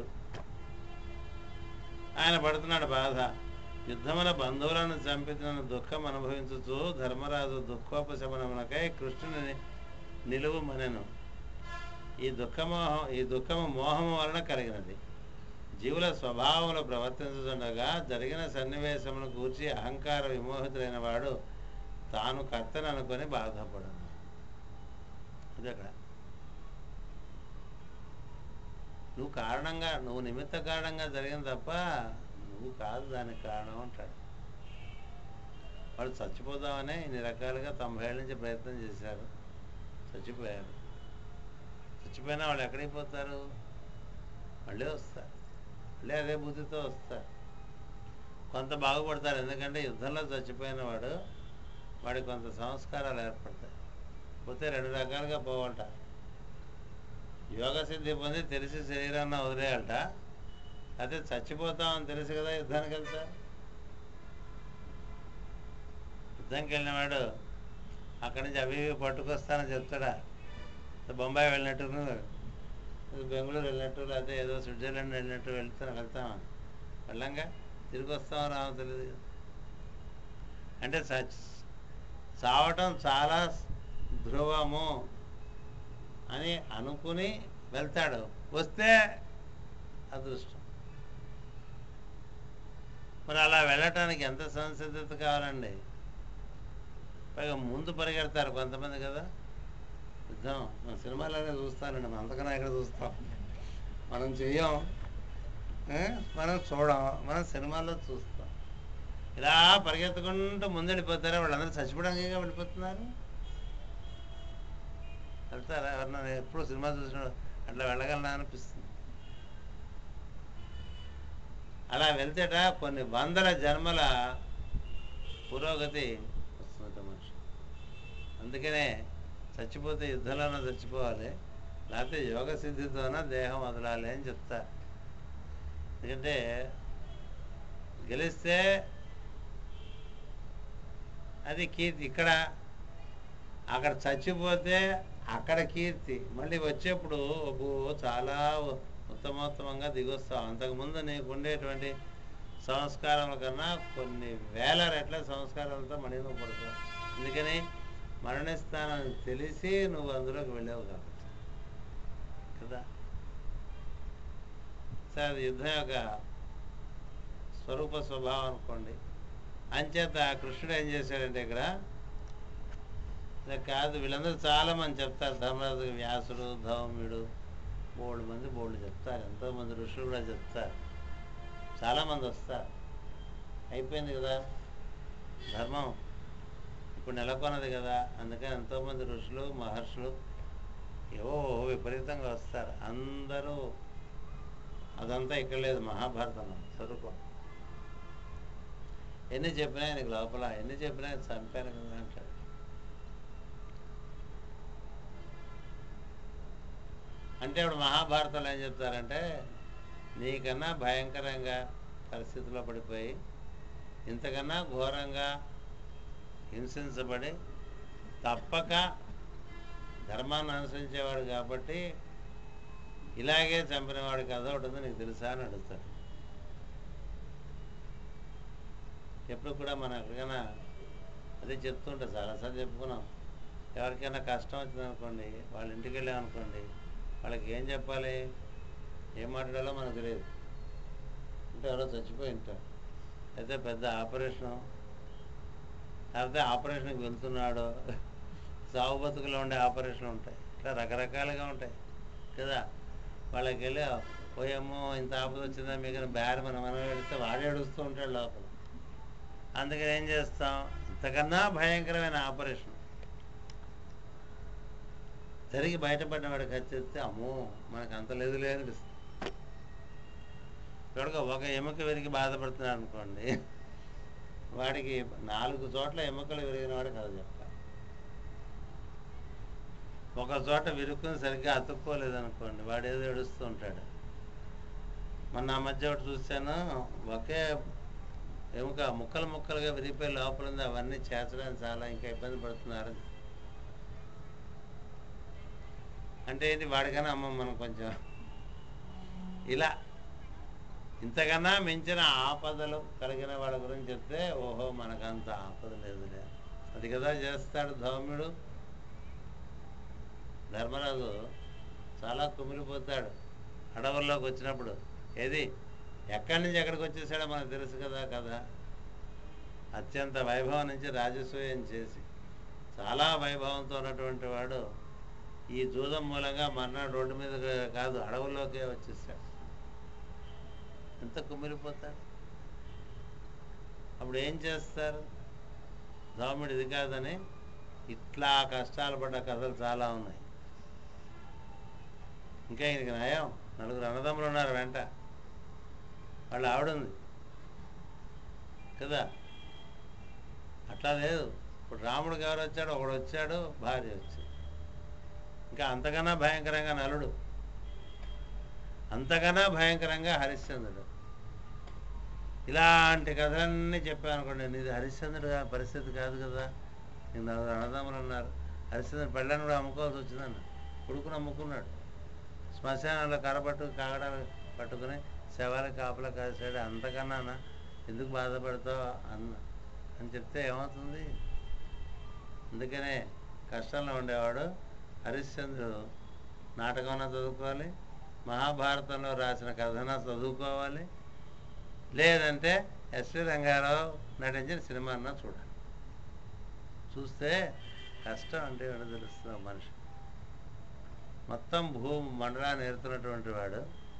ఆయన పడుతున్నాడు బాధ యుద్ధమున బంధువులను చంపిన దుఃఖం అనుభవించుచు ధర్మరాజు దుఃఖోపశమనమునకై కృష్ణుని నిలువు మనెను ఈ దుఃఖమోహం ఈ దుఃఖము మోహము వలన కలిగినది జీవుల స్వభావములు ప్రవర్తించుతుండగా జరిగిన సన్నివేశమును కూర్చి అహంకార విమోహితుడైన వాడు తాను కర్తను అనుకొని బాధపడను ఇది అక్కడ నువ్వు కారణంగా నువ్వు నిమిత్త కారణంగా జరిగింది తప్ప నువ్వు కాదు దానికి కారణం అంటాడు వాళ్ళు చచ్చిపోదామనే ఇన్ని రకాలుగా తొంభై ఏళ్ళ నుంచి ప్రయత్నం చేశారు చచ్చిపోయారు చచ్చిపోయినా వాళ్ళు ఎక్కడికి పోతారు మళ్ళీ వస్తారు మళ్ళీ అదే బుద్ధితో వస్తారు కొంత బాగుపడతారు ఎందుకంటే యుద్ధంలో చచ్చిపోయిన వాడు వాడికి కొంత సంస్కారాలు ఏర్పడతాయి పోతే రెండు రకాలుగా పోవాలట యోగ సిద్ధి పొంది తెలిసి శరీరాన్ని వదిలేయాలట అయితే చచ్చిపోతామని తెలుసు కదా యుద్ధానికి వెళ్తా యుద్ధంకి వెళ్ళినవాడు అక్కడి నుంచి అవి ఇవి పట్టుకొస్తానని చెప్తాడా బొంబాయి వెళ్ళినట్టు బెంగళూరు వెళ్ళినట్టు లేకపోతే ఏదో స్విట్జర్లాండ్ వెళ్ళినట్టు వెళ్తా వెళ్తామా వెళ్ళంగా తిరిగి వస్తామో రామో తెలియదు కదా. అంటే సచ్ చావటం చాలా ధ్రువము అని అనుకుని వెళ్తాడు వస్తే అదృష్టం మరి అలా వెళ్ళటానికి ఎంత సంసిద్ధత కావాలండి పైగా ముందు పరిగెడతారు కొంతమంది కదా యుద్ధం మన సినిమాలోనే చూస్తానండి మనం అంతకన్నా ఎక్కడ చూస్తాం మనం చెయ్యం ఏ? మనం చూడం మనం సినిమాల్లో చూస్తాం ఇలా పరిగెత్తుకుంటూ ముందు వెళ్ళిపోతారా వాళ్ళందరూ చచ్చిపోవడానికి వెళ్ళిపోతున్నారు వెళ్తారా ఎవరన్నా ఎప్పుడు సినిమా చూసిన అట్లా వెళ్ళగలనా అనిపిస్తుంది అలా వెళ్తేట కొన్ని వందల జన్మల పురోగతి వస్తుందట మనిషి అందుకనే చచ్చిపోతే యుద్ధంలోనే చచ్చిపోవాలి లేకపోతే యోగ సిద్ధితోన దేహం వదలాలి అని చెప్తా ఎందుకంటే గెలిస్తే అది కీర్తి ఇక్కడ అక్కడ చచ్చిపోతే అక్కడ కీర్తి మళ్ళీ వచ్చేప్పుడు అబ్బో చాలా ఉత్తమోత్తమంగా దిగొస్తావు అంతకుముందు నీకు ఉండేటువంటి సంస్కారముల కన్నా కొన్ని వేల రెట్ల సంస్కారాలతో మణిలో పడతావు అందుకని మరణిస్తానని తెలిసి నువ్వు అందులోకి వెళ్ళావు కాబట్టి కదా సరే అది యుద్ధం యొక్క స్వరూప స్వభావం అనుకోండి అంచేత కృష్ణుడు ఏం చేశాడంటే ఇక్కడ ఇలా కాదు వీళ్ళందరూ చాలా మంది చెప్తారు ధర్మరాజు వ్యాసుడు ధౌమ్యుడు బోల్డ్ మంది బోల్డ్ చెప్తారు ఎంతోమంది ఋషులు కూడా చెప్తారు చాలామంది వస్తారు అయిపోయింది కదా ధర్మం ఇప్పుడు నెలకొన్నది కదా అందుకని ఎంతోమంది ఋషులు మహర్షులు ఏవో విపరీతంగా వస్తారు అందరూ అదంతా ఇక్కడ లేదు మహాభారతంలో చదువుకో ఎన్ని చెప్పినా ఆయనకి లోపల ఎన్ని చెప్పినా ఆయన చంపాను కదా అంటాడు అంటే ఇప్పుడు మహాభారతంలో ఏం చెప్తారంటే నీకన్నా భయంకరంగా పరిస్థితిలో పడిపోయి ఇంతకన్నా ఘోరంగా హింసించబడి తప్పక ధర్మాన్ని అనుసరించేవాడు కాబట్టి ఇలాగే చంపినవాడు కథ ఒకటి ఉంది నీకు తెలుసా అని అడుగుతాడు ఎప్పుడు కూడా మనం ఎక్కడికైనా అదే చెప్తుంటే చాలాసార్లు చెప్పుకున్నాం ఎవరికైనా కష్టం వచ్చిందనుకోండి వాళ్ళ ఇంటికి వెళ్ళామనుకోండి వాళ్ళకి ఏం చెప్పాలి ఏం మాట్లాడాలో మనకు తెలియదు అంటే ఎవరో చచ్చిపోయి ఉంటారు అయితే పెద్ద ఆపరేషను లేకపోతే ఆపరేషన్కి వెళ్తున్నాడు సాగు బతుకులో ఉండే ఆపరేషన్ ఉంటాయి ఇట్లా రకరకాలుగా ఉంటాయి కదా వాళ్ళకి వెళ్ళి పోయేమో ఇంత ఆపద వచ్చిందా మీకు బ్యాడ్ మనం మనం ఏడిస్తే వాడు ఏడుస్తూ ఉంటాడు లోపల అందుకని ఏం చేస్తాం ఇంతకన్నా భయంకరమైన ఆపరేషన్ జరిగి బయటపడిన వాడికి వచ్చేస్తే అమ్మో మనకు అంత లేదు లేదు అనిపిస్తుంది చూడక ఒక ఎముక విరిగి బాధపడుతున్నాడు అనుకోండి వాడికి నాలుగు చోట్ల ఎముకలు విరిగిన వాడు కథ చెప్పాలి ఒక చోట విరుక్కుని సరిగ్గా అతుక్కోలేదు అనుకోండి వాడు ఏదో ఏడుస్తూ ఉంటాడు మొన్న ఆ మధ్య ఒకటి చూశాను ఒకే ఎముక ముక్కలు ముక్కలుగా విరిగిపోయి లోపల ఉంది అవన్నీ చేర్చడానికి చాలా ఇంకా ఇబ్బంది పడుతున్నారు అంటే ఏంటి వాడికన్నా అమ్మ మనం కొంచెం ఇలా ఇంతకన్నా మించిన ఆపదలు కలిగిన వాళ్ళ గురించి చెప్తే ఓహో మనకంత ఆపద లేదులే అది కదా చేస్తాడు ధౌమ్యుడు ధర్మరాజు చాలా కుమిలిపోతాడు అడవుల్లోకి వచ్చినప్పుడు ఏది ఎక్కడి నుంచి ఎక్కడికి వచ్చేసాడో మనకు తెలుసు కదా కదా అత్యంత వైభవం నుంచి రాజసూయం చేసి చాలా వైభవంతో ఉన్నటువంటి వాడు ఈ జూదం మూలంగా మర్నాడు రోడ్డు మీద కాదు అడవుల్లోకే వచ్చేసాడు ఎంత కుమిలిపోతాడు అప్పుడు ఏం చేస్తారు దోమిడి ఇది కాదని ఇట్లా కష్టాలు పడ్డ కథలు చాలా ఉన్నాయి ఇంకా ఈయనకి నయం నలుగురు అన్నదమ్ములు ఉన్నారు వెంట వాళ్ళ ఆవిడుంది కదా అట్లా లేదు ఇప్పుడు రాముడికి ఎవరు వచ్చాడు ఒకడు వచ్చాడు భార్య వచ్చింది ఇంకా అంతకన్నా భయంకరంగా నలుడు అంతకన్నా భయంకరంగా హరిశ్చంద్రుడు ఇలాంటి కథలన్నీ చెప్పాను అనుకోండి ఇది హరిశ్చంద్రుడు గా- పరిస్థితి కాదు కదా నీకు నలుగురు అన్నదమ్ములు ఉన్నారు హరిశ్చంద్రుడు పెళ్ళని కూడా అమ్ముకోవాల్సి వచ్చిందన్న కొడుకును అమ్ముకున్నాడు శ్మశానంలో కరపట్టు కాగడాలు పట్టుకుని శవాలకు కాపలా కాసాడు అంతకన్నా ఎందుకు బాధపడతావు అన్న అని చెప్తే ఏమవుతుంది అందుకనే కష్టంలో ఉండేవాడు హరిశ్చంద్రుడు నాటకమైనా చదువుకోవాలి మహాభారతంలో రాసిన కథనా చదువుకోవాలి లేదంటే ఎస్వి రంగారావు నటించిన సినిమా అన్నా చూడాలి చూస్తే కష్టం అంటే ఏంటో తెలుస్తుంది ఒక మనిషి మొత్తం భూ మండలాన్ని ఏరుతున్నటువంటి వాడు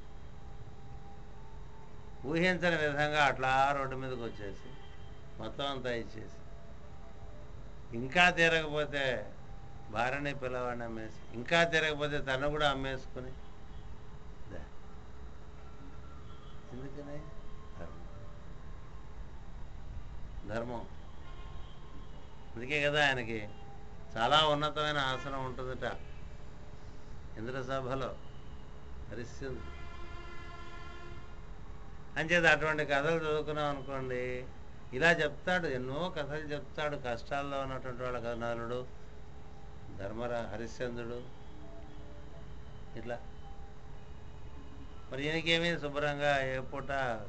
ఊహించని విధంగా అట్లా రోడ్డు మీదకి వచ్చేసి మొత్తం అంతా ఇచ్చేసి ఇంకా తీరకపోతే భార్యని పిల్లవాడిని అమ్మేసి ఇంకా తిరగకపోతే తను కూడా అమ్మేసుకుని దా. ఎందుకని ధర్మం ధర్మం అందుకే కదా ఆయనకి చాలా ఉన్నతమైన ఆసనం ఉంటుందట ఇంద్ర సభలో హరిశ్చంద్రుడు అంచేది అటువంటి కథలు చదువుకున్నాం అనుకోండి ఇలా చెప్తాడు ఎన్నో కథలు చెప్తాడు కష్టాల్లో ఉన్నటువంటి వాళ్ళ కథనాలుడు ధర్మరా హరిశ్చంద్రుడు ఇట్లా మరి ఈయనకేమీ శుభ్రంగా ఏ పూట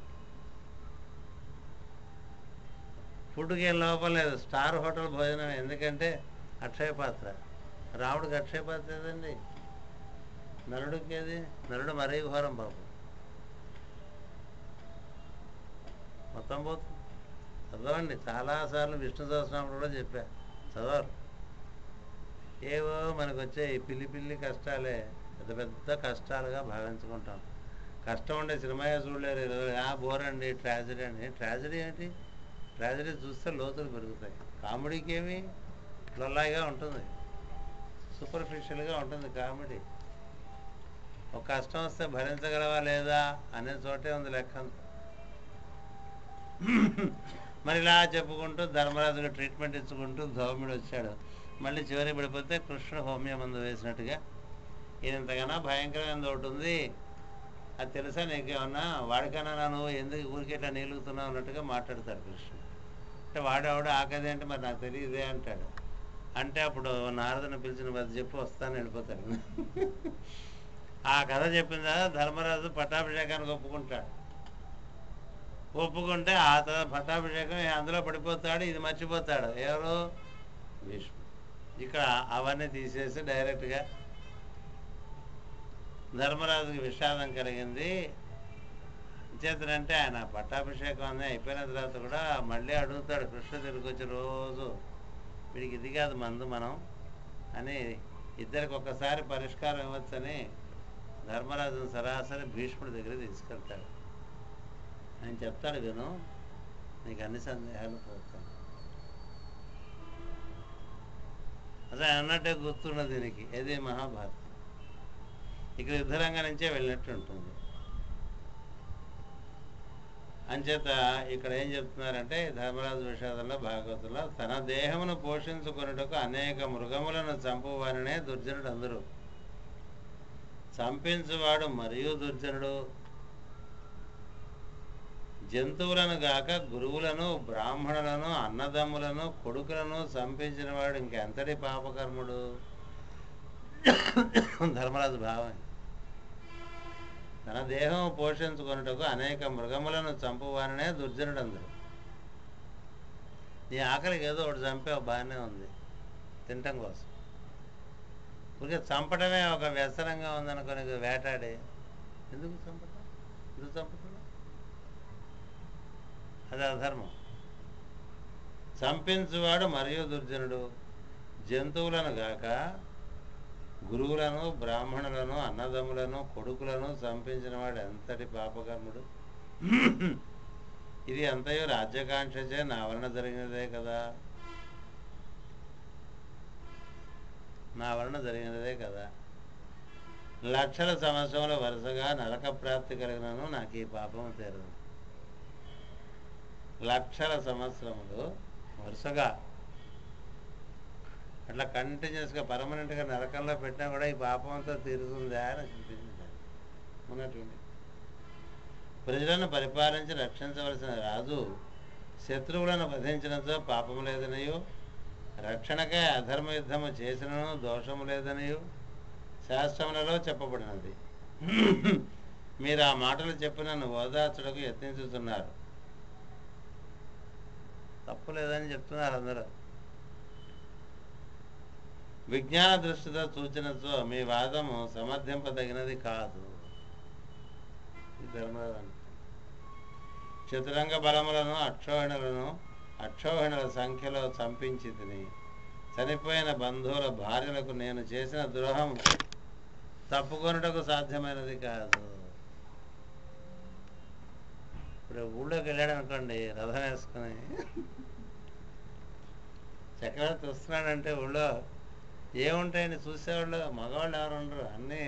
ఫుడ్కి ఏం లోపం లేదు స్టార్ హోటల్ భోజనం ఎందుకంటే అక్షయ పాత్ర రాముడికి అక్షయ పాత్ర ఏదండి నలుడికి ఏది నలుడు మరీ ఘోరం పాపం మొత్తం పోతుంది చదవండి చాలాసార్లు విష్ణు సహస్రనామం కూడా చెప్పా చదవరు ఏవో మనకు వచ్చే ఈ పిల్లి పిల్లి కష్టాలే పెద్ద పెద్ద కష్టాలుగా భావించుకుంటాం కష్టం ఉండే సినిమాయే చూడలేరు ఈరోజు ఆ బోర్ అండి ట్రాజడీ అండి ట్రాజడీ ఏంటి ట్రాజడీ చూస్తే లోతులు పెరుగుతాయి కామెడీకి ఏమి లొల్లాయిగా ఉంటుంది సూపర్ఫిషియల్గా ఉంటుంది కామెడీ ఒక కష్టం వస్తే భరించగలవా లేదా అనే చోటే ఉంది లెక్క అంతా. మరి ఇలా చెప్పుకుంటూ ధర్మరాజుగా ట్రీట్మెంట్ ఇచ్చుకుంటూ ధౌమ్యుడు వచ్చాడు మళ్ళీ చివరి పడిపోతే కృష్ణుడు హోమియ మందు వేసినట్టుగా ఈయనంతకన్నా భయంకరమైనది ఒకటి ఉంది అది తెలుసా నీకేమన్నా వాడికన్నా నన్ను ఎందుకు ఊరికే ఇట్లా నీలుగుతున్నావు అన్నట్టుగా మాట్లాడతాడు కృష్ణుడు అంటే వాడేవాడు ఆకది అంటే మరి నాకు తెలియదే అంటాడు అంటే అప్పుడు నారదుని పిలిచిన బతి చెప్పి వస్తాను వెళ్ళిపోతాడు ఆ కథ చెప్పిన తర్వాత ధర్మరాజు పట్టాభిషేకానికి ఒప్పుకుంటాడు ఒప్పుకుంటే ఆ తర్వాత పట్టాభిషేకం అందులో పడిపోతాడు ఇది మర్చిపోతాడు ఎవరు భీష్ముడు ఇక్కడ అవన్నీ తీసేసి డైరెక్ట్గా ధర్మరాజుకి విషాదం కలిగింది చేతనంటే ఆయన పట్టాభిషేకం అన్నీ అయిపోయిన తర్వాత కూడా మళ్ళీ అడుగుతాడు కృష్ణ తిరిగి వచ్చి రోజు వీడికి ఇది కాదు మందు మనం అని ఇద్దరికి ఒక్కసారి పరిష్కారం ఇవ్వచ్చని ధర్మరాజును సరాసరి భీష్ముడి దగ్గర తీసుకెళ్తాడు ఆయన చెప్తాడు విను నీకు అన్ని సందేహాలు పోతాను అసలు ఆయన అన్నట్టే గుర్తున్నది దీనికి ఏది మహాభారతం ఇక్కడ యుద్ధరంగం నుంచే వెళ్ళినట్టు ఉంటుంది అంచేత ఇక్కడ ఏం చెప్తున్నారంటే ధర్మరాజు విషాదంలో భాగవతంలో తన దేహమును పోషించుకొనుటకు అనేక మృగములను చంపువారినే దుర్జనుడు అందరూ చంపించువాడు మరియు దుర్జనుడు జంతువులను గాక గురువులను బ్రాహ్మణులను అన్నదమ్ములను కొడుకులను చంపించిన వాడు ఇంకెంతటి పాపకర్ముడు ధర్మరాజు భావం తన దేహం పోషించుకొనుటకు అనేక మృగములను చంపువారనే దుర్జనుడు అందరు నీ ఆకలికి ఏదో ఒకటి చంపే బాగానే ఉంది తినటం కోసం ఊరికే చంపడమే ఒక వ్యసనంగా ఉందనుకొని వేటాడి ఎందుకు చంపటం ఎందుకు చంపుతున్నావు అది అధర్మం చంపించువాడు మరియు దుర్జనుడు జంతువులను గాక గురువులను బ్రాహ్మణులను అన్నదమ్ములను కొడుకులను చంపించిన వాడు ఎంతటి పాపకర్ముడు ఇది అంతయో రాజ్యకాంక్షచే నా వలన జరిగినదే కదా నా వలన జరిగినదే కదా లక్షల సంవత్సరముల వరుసగా నరక ప్రాప్తి కలిగినను నాకు ఈ పాపం తీరదు లక్షల సంవత్సరములు వరుసగా అట్లా కంటిన్యూస్గా పర్మనెంట్గా నరకంలో పెట్టినా కూడా ఈ పాపం అంతా తీరుతుందా అని అనిపించింది ఉన్నటువంటి ప్రజలను పరిపాలించి రక్షించవలసిన రాజు శత్రువులను వధించినచో పాపము లేదనియో రక్షణకై అధర్మ యుద్ధము చేసినను దోషము లేదనియు శాస్త్రములలో చెప్పబడినది మీరు ఆ మాటలు చెప్పి నన్ను ఓదార్చుటకు యత్నించుతున్నారు తప్పు లేదని చెప్తున్నారు అందరూ విజ్ఞాన దృష్టితో సూచనతో మీ వాదము సమర్థింపదగినది కాదు ఇది ధర్మరాజు అంటున్నాడు. చతురంగ బలములను అక్షోహిణులను అక్షోహిణుల సంఖ్యలో చంపించి తిని చనిపోయిన బంధువుల భార్యలకు నేను చేసిన ద్రోహం తప్పుకొనుటకు సాధ్యమైనది కాదు ఇప్పుడు ఊళ్ళోకి వెళ్ళాడు అనుకోండి రథం వేసుకుని చక్రవర్తి వస్తున్నాడంటే ఊళ్ళో ఏముంటాయండి చూసేవాళ్ళు మగవాళ్ళు ఎవరు ఉండరు అన్నీ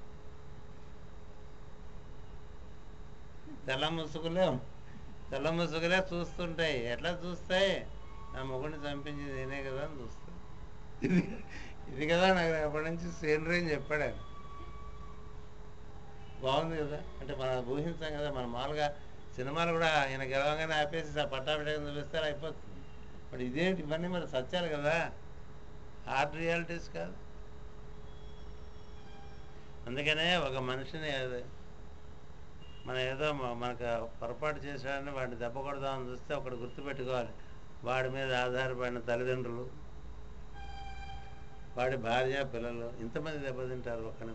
తెల్ల ముసుగులే తెల్ల ముసుగులే చూస్తుంటాయి ఎట్లా చూస్తాయి నా మొగుడిని చంపించింది నేనే కదా అని చూస్తాయి ఇది ఇది కదా నాకు అప్పటి నుంచి సీనరీ అని చెప్పాడు ఆయన బాగుంది కదా అంటే మనం ఊహించాం కదా మన మామూలుగా సినిమాలు కూడా ఆయన గెలవగానే ఆపేసి ఆ పట్టాభిషేకం చూపిస్తే అయిపోతుంది మరి ఇదేంటి ఇవన్నీ మరి సత్యాలు కదా హార్డ్ రియాలిటీస్ కాదు అందుకనే ఒక మనిషిని అది మనం ఏదో మ- మనకు పొరపాటు చేశాడని వాడిని దెబ్బ కొడదామని చూస్తే ఒకటి గుర్తుపెట్టుకోవాలి వాడి మీద ఆధారపడిన తల్లిదండ్రులు వాడి భార్య పిల్లలు ఇంతమంది దెబ్బతింటారు ఒక్కని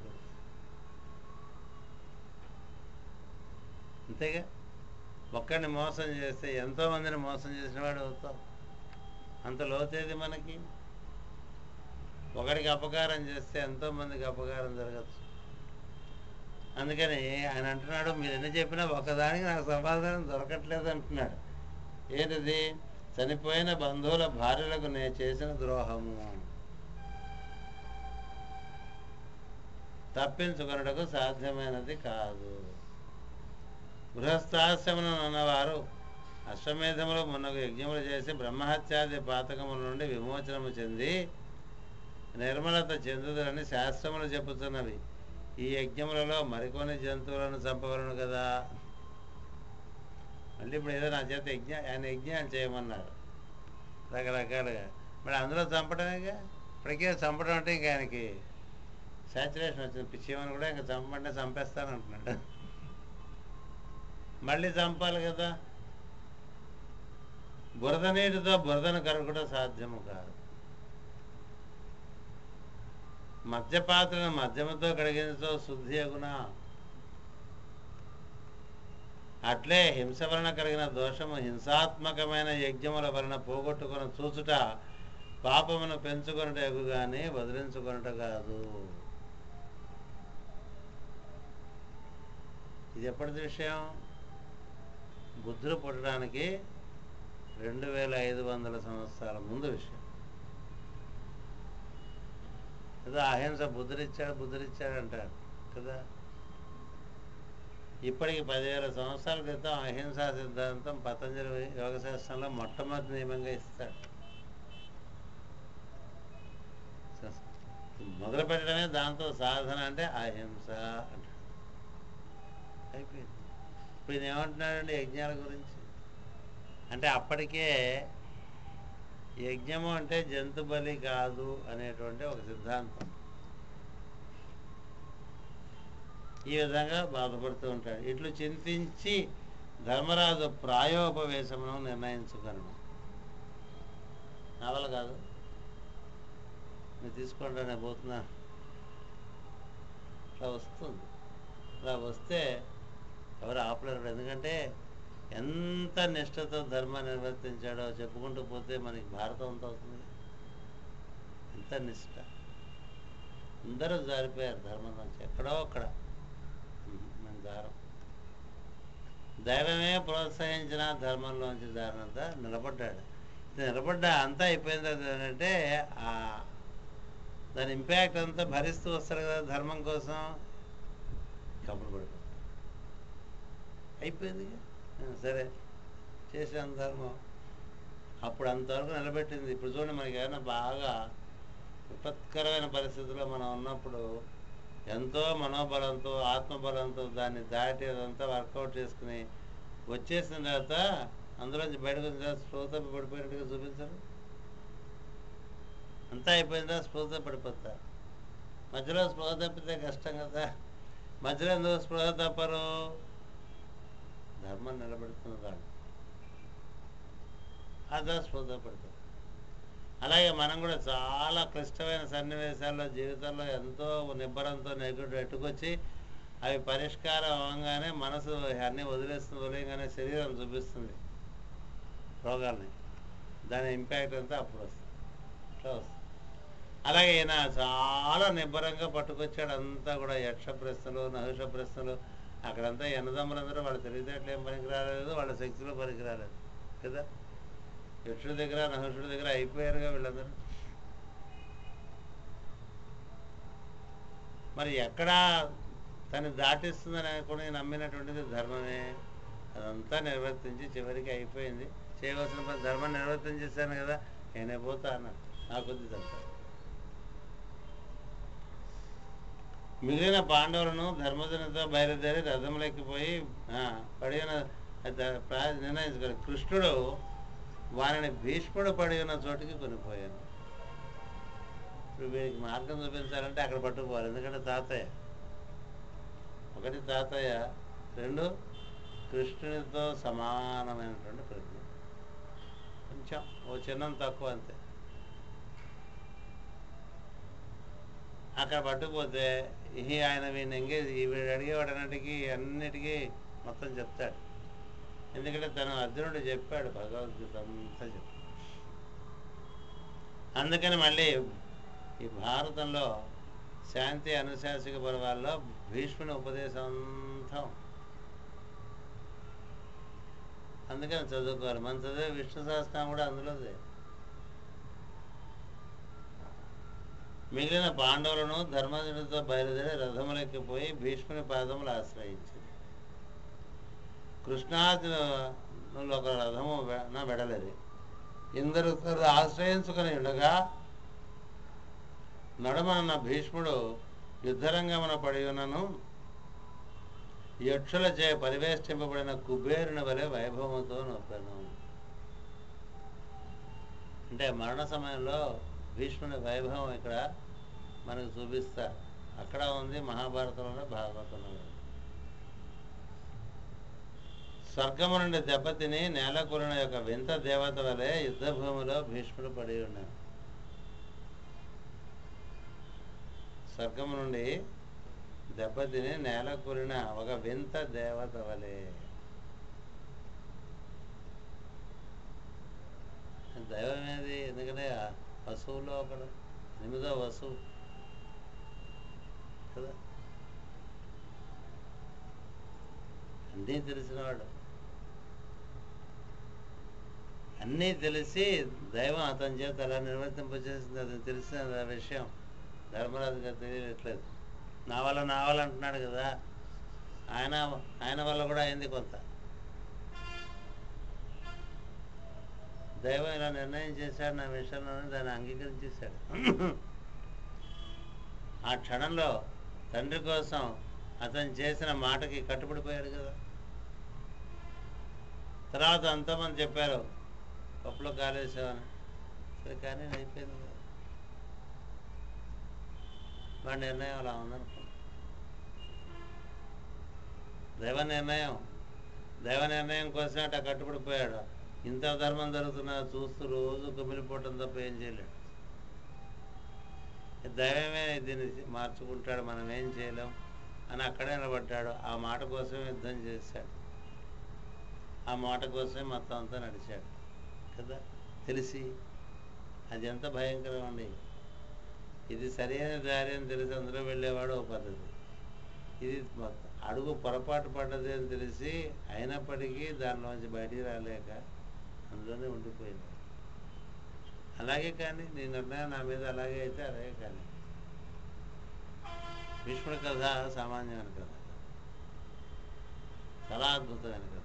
అంతేగా ఒక్కడిని మోసం చేస్తే ఎంతో మందిని మోసం చేసిన వాడు అవుతావు అంత లోతేది మనకి ఒకడికి అపకారం చేస్తే ఎంతో మందికి అపకారం జరగచ్చు అందుకని ఆయన అంటున్నాడు మీరు ఎన్ని చెప్పినా ఒకదానికి నాకు సమాధానం దొరకట్లేదు అంటున్నాడు ఏంటిది చనిపోయిన బంధువుల భార్యలకు నేను చేసిన ద్రోహము తప్పించుకొనుటకు సాధ్యమైనది కాదు గృహస్థాశ్రమను ఉన్నవారు అశ్వమేధములు మున్నగు యజ్ఞములు చేసి బ్రహ్మహత్యాది పాతకముల నుండి విమోచనము చెంది నిర్మలత చెందుదరని శాస్త్రములు చెప్పుతున్నవి ఈ యజ్ఞములలో మరికొన్ని జంతువులను చంపవలను కదా మళ్ళీ ఇప్పుడు ఏదో నా చేత యజ్ఞ ఆయన యజ్ఞాలు చేయమన్నారు రకరకాలుగా మరి అందులో చంపడమేగా ఇప్పటికే చంపడం అంటే ఇంకా ఆయనకి సాచురేషన్ వచ్చింది పిచ్చేమని కూడా ఇంకా చంపమంటే చంపేస్తానంటున్నాడు మళ్ళీ చంపాలి కదా బురద నీటితో బురదను కరగడం సాధ్యము కాదు మధ్య పాత్రను మధ్యమతో కడిగించో శుద్ధి అగున అట్లే హింస వలన కలిగిన దోషము హింసాత్మకమైన యజ్ఞముల వలన పోగొట్టుకుని చూచుట పాపమును పెంచుకొనుట ఎగుగానే వదిలించుకొనుట కాదు ఇది ఎప్పటిది విషయం బుద్ధుడు పుట్టడానికి రెండు వేల ఐదు వందల సంవత్సరాల ముందు విషయం ఏదో అహింస బుద్ధుడిచ్చాడు బుద్ధుడిచ్చాడు అంటారు కదా ఇప్పటికి పదివేల సంవత్సరాల క్రితం అహింసా సిద్ధాంతం పతంజలి యోగ శాస్త్రంలో మొట్టమొదటి నియమంగా ఇస్తాడు మొదలు పెట్టడమే దాంతో సాధన అంటే అహింస అంటాడు అయిపోయింది ఇప్పుడు ఈయన ఏమంటున్నాడండి యజ్ఞాల గురించి అంటే అప్పటికే యజ్ఞము అంటే జంతు బలి కాదు అనేటువంటి ఒక సిద్ధాంతం ఈ విధంగా బాధపడుతూ ఉంటాడు ఇట్లు చింతించి ధర్మరాజు ప్రాయోపవేశమును నిర్ణయించుకను నా వల్ల కాదు మీరు తీసుకోండి నేను పోతున్నా అట్లా వస్తుంది అలా వస్తే ఎవరు ఆపలేరు ఎందుకంటే ఎంత నిష్ఠతో ధర్మాన్ని నిర్వర్తించాడో చెప్పుకుంటూ పోతే మనకి భారతం అంత అవుతుంది ఎంత నిష్ఠ అందరూ జారిపోయారు ధర్మం నుంచి ఎక్కడో అక్కడ మన దారం దైవమే ప్రోత్సహించిన ధర్మంలోంచి దారినంతా నిలబడ్డాడు ఇది నిలబడ్డా అంతా అయిపోయిన తర్వాత ఏంటంటే ఆ దాని ఇంపాక్ట్ అంతా భరిస్తూ వస్తారు కదా ధర్మం కోసం కబురు పడిపోతుంది అయిపోయింది ఇక. ఆ, సరే చేసాం ధర్మం అప్పుడు అంతవరకు నిలబెట్టింది ఇప్పుడు చూడండి మనకి ఏమైనా బాగా విపత్కరమైన పరిస్థితుల్లో మనం ఉన్నప్పుడు ఎంతో మనోబలంతో ఆత్మబలంతో దాన్ని దాటి అదంతా వర్కౌట్ చేసుకుని వచ్చేసిన తర్వాత అందులోంచి బయటకు వచ్చిన తర్వాత స్పృహతో పడిపోయినట్టుగా చూపించరు అంతా అయిపోయిన తర్వాత స్పృహతో పడిపోతారు మధ్యలో స్పృహ తప్పితే కష్టం కదా మధ్యలో ఎందుకు స్పృహ తప్పరు ధర్మం నిలబెడుతుంది వాళ్ళు అదా స్పృహ పడుతుంది అలాగే మనం కూడా చాలా క్లిష్టమైన సన్నివేశాల్లో జీవితంలో ఎంతో నిబ్బరంతో నెగ్గుడు ఎట్టుకొచ్చి అవి పరిష్కారం అవ్వగానే మనసు అన్నీ వదిలేస్తుంది వదిలేగానే శరీరం చూపిస్తుంది రోగాల్ని దాని ఇంపాక్ట్ అంతా అప్పుడు వస్తుంది ఇట్లా వస్తుంది అలాగే ఈయన చాలా నిబ్బరంగా పట్టుకొచ్చాడు అంతా కూడా యక్ష ప్రశ్నలు నహుష ప్రశ్నలు అక్కడంతా ఎన్నదమ్ములందరూ వాళ్ళ తెలివితేటలు ఏం పనికి రాలేదు వాళ్ళ శక్తిలో పనికి రాలేదు కదా యక్షుడి దగ్గర నహుషుడి దగ్గర అయిపోయారుగా వీళ్ళందరూ మరి ఎక్కడా తను దాటిస్తుందని అనుకుని నమ్మినటువంటిది ధర్మమే అదంతా నిర్వర్తించి చివరికి అయిపోయింది చేయవలసిన పని ధర్మం నిర్వర్తించేశాను కదా నేనే పోతా అన్నాడు నా కొద్ది తప్ప మిగిలిన పాండవులను ధర్మజనతో బయలుదేరి రథంలోకిపోయి పడిన నిర్ణయించుకోరు కృష్ణుడు వారిని భీష్ముడు పడి ఉన్న చోటికి కొనిపోయాను ఇప్పుడు వీరికి మార్గం చూపించాలంటే అక్కడ పట్టుకుపోవాలి ఎందుకంటే తాతయ్య ఒకటి తాతయ్య రెండు కృష్ణునితో సమానమైనటువంటి ప్రజ్ఞ కొంచెం ఓ చిన్నం తక్కువ అంతే అక్కడ పట్టుకుపోతే ఈ ఆయన వీడిని ఎంగేజ్ వీడు అడిగేవాడు అన్నిటికీ అన్నిటికీ మొత్తం చెప్తాడు ఎందుకంటే తను అర్జునుడు చెప్పాడు భగవద్గీత అంతా చెప్పాడు అందుకని మళ్ళీ ఈ భారతంలో శాంతి అనుశాసక పర్వాల్లో భీష్ముని ఉపదేశం అంతా అందుకని చదువుకోవాలి మన చదివే విష్ణు సహస్రం కూడా అందులోదే మిగిలిన పాండవులను ధర్మజుడితో బయలుదేరి రథములెక్కిపోయి భీష్ముని పాదములు ఆశ్రయించింది కృష్ణార్జునులు ఒక రథము వెడలేదు ఇందరు ఆశ్రయించుకుని ఉండగా నడమన్న భీష్ముడు యుద్ధరంగమున పడి ఉన్నను యక్షులచే పరివేష్టింపబడిన కుబేరుని వలె వైభవంతో నొప్పాను అంటే మరణ సమయంలో భీష్ముని వైభవం ఇక్కడ మనకు చూపిస్తారు అక్కడ ఉంది మహాభారతంలో భాగవతంలో ఉంది. స్వర్గము నుండి దెబ్బతిని నేలకూలిన యొక్క వింత దేవత వలె యుద్ధభూమిలో భీష్ముడు పడి ఉన్నాడు స్వర్గము నుండి దెబ్బతిని నేలకూలిన ఒక వింత దేవత వలె దైవం ఏది ఎందుకంటే ఆ పశువులో ఒకడు ఎనిమిదో వసువు కదా అన్నీ తెలిసినవాడు అన్నీ తెలిసి దైవం అతని చేత అలా నిర్వర్తింపచేసింది అతను తెలిసిన ఆ విషయం ధర్మరాజు గారు తెలియట్లేదు నా వల్ల నా వల్ల అంటున్నాడు కదా ఆయన ఆయన వల్ల కూడా అయింది కొంత దైవం ఇలా నిర్ణయం చేశాడు నా విషయంలో దాన్ని అంగీకరించేశాడు ఆ క్షణంలో తండ్రి కోసం అతను చేసిన మాటకి కట్టుబడిపోయాడు కదా తర్వాత అంతమంది చెప్పారు పప్పులో కాలేసామని సరే కానీ అయిపోయింది కదా వాడి నిర్ణయం అలా ఉందనుకో దైవ నిర్ణయం దైవ నిర్ణయం కోసం అట్లా కట్టుబడిపోయాడు ఇంత ధర్మం జరుగుతున్నా చూస్తూ రోజు కుమిలిపోవటం తప్ప ఏం చేయలేడు దైవమే దీన్ని మార్చుకుంటాడు మనం ఏం చేయలేం అని అక్కడే నిలబడ్డాడు ఆ మాట కోసమే యుద్ధం చేశాడు ఆ మాట కోసమే మొత్తం అంతా నడిచాడు కదా తెలిసి అది ఎంత భయంకరం అండి ఇది సరైన దారి అని తెలిసి అందులో వెళ్ళేవాడు ఒక పద్ధతి ఇది మొత్తం అడుగు పొరపాటు పడ్డది అని తెలిసి అయినప్పటికీ దానిలోంచి బయటికి రాలేక అందులోనే ఉండిపోయింది అలాగే కానీ నీ నిర్ణయం నా మీద అలాగే అయితే అలాగే కానీ భీష్ముడి కథ సామాన్యమైన కథ చాలా అద్భుతమైన కథ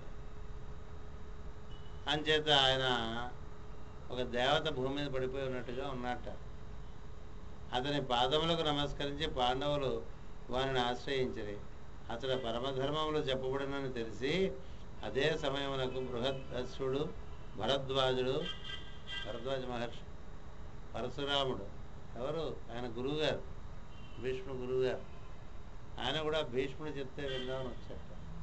అంచేత ఆయన ఒక దేవత భూమి మీద పడిపోయి ఉన్నట్టుగా ఉన్నట్ట అతని పాదములకు నమస్కరించి పాండవులు వారిని ఆశ్రయించరి అతడు పరమధర్మములు చెప్పబడినని తెలిసి అదే సమయమునకు బృహదస్సుడు భరద్వాజుడు భరద్వాజ మహర్షి పరశురాముడు ఎవరు ఆయన గురువుగారు భీష్ముడు గురువు గారు ఆయన కూడా భీష్ముడు చెప్తే విందామని వచ్చాట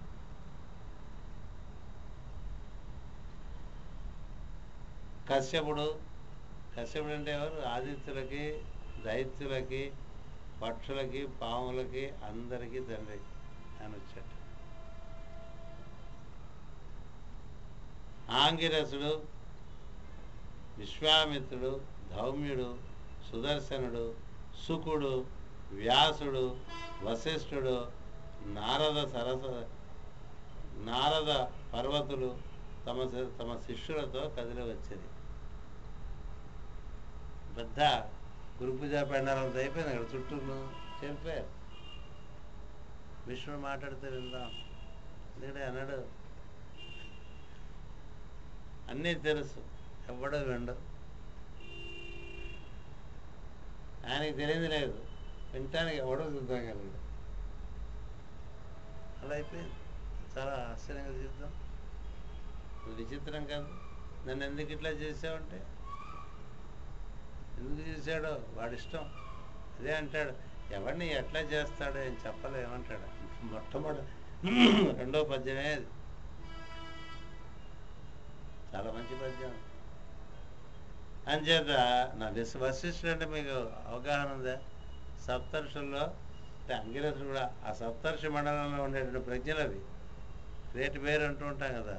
కశ్యపుడు కశ్యపుడు అంటే ఎవరు ఆదిత్యులకి దైత్యులకి పక్షులకి పాములకి అందరికీ తండ్రి ఆయన వచ్చాట ఆంగిరసుడు విశ్వామిత్రుడు ధౌమ్యుడు సుదర్శనుడు సుకుడు వ్యాసుడు వశిష్ఠుడు నారద సరస నారద పర్వతులు తమ శి- తమ శిష్యులతో కదిలి వచ్చేది పెద్ద గురు పూజా పండాలంత అయిపోయింది అక్కడ చుట్టూ చెప్పారు విష్ణుడు మాట్లాడితే విందాం ఎందుకంటే అన్నాడు అన్నీ తెలుసు ఎవడో విండు ఆయనకి తెలియదు లేదు వినటానికి ఎవడో సిద్ధంగలడు అలా అయిపోయింది చాలా ఆశ్చర్యంగా జీవితం ఇది విచిత్రం కాదు నన్ను ఎందుకు ఇట్లా చేసావంటే ఎందుకు చేశాడో వాడిష్టం అదే అంటాడు ఎవరిని ఎట్లా చేస్తాడో ఏం చెప్పలేమంటాడు మొట్టమొదటి రెండో పద్యమే అది చాలా మంచి పద్యం అంచేత నా విశ వశిష్ఠుడు అంటే మీకు అవగాహన ఉందా సప్తర్షుల్లో అంటే అంగిరసుడు కూడా ఆ సప్తర్షి మండలంలో ఉండేటువంటి ప్రజ్ఞలు అవి రేటు పేరు అంటూ ఉంటాం కదా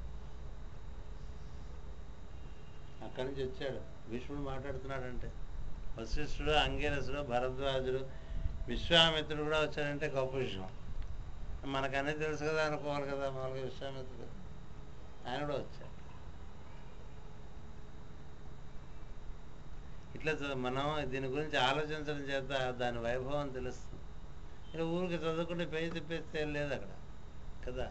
అక్కడి నుంచి వచ్చాడు భీష్ముడు మాట్లాడుతున్నాడంటే వశిష్ఠుడు అంగిరసుడు భరద్వాజుడు విశ్వామిత్రుడు కూడా వచ్చాడంటే గొప్ప విషయం మనకన్నీ తెలుసు కదా అనుకోవాలి కదా మామూలుగా విశ్వామిత్రుడు ఆయన కూడా వచ్చాడు ఇట్లా చ- మనం దీని గురించి ఆలోచించడం చేత దాని వైభవం తెలుస్తుంది ఇలా ఊరికి చదువుకుంటే పేజీ తిప్పేస్తే ఏం లేదు అక్కడ కదా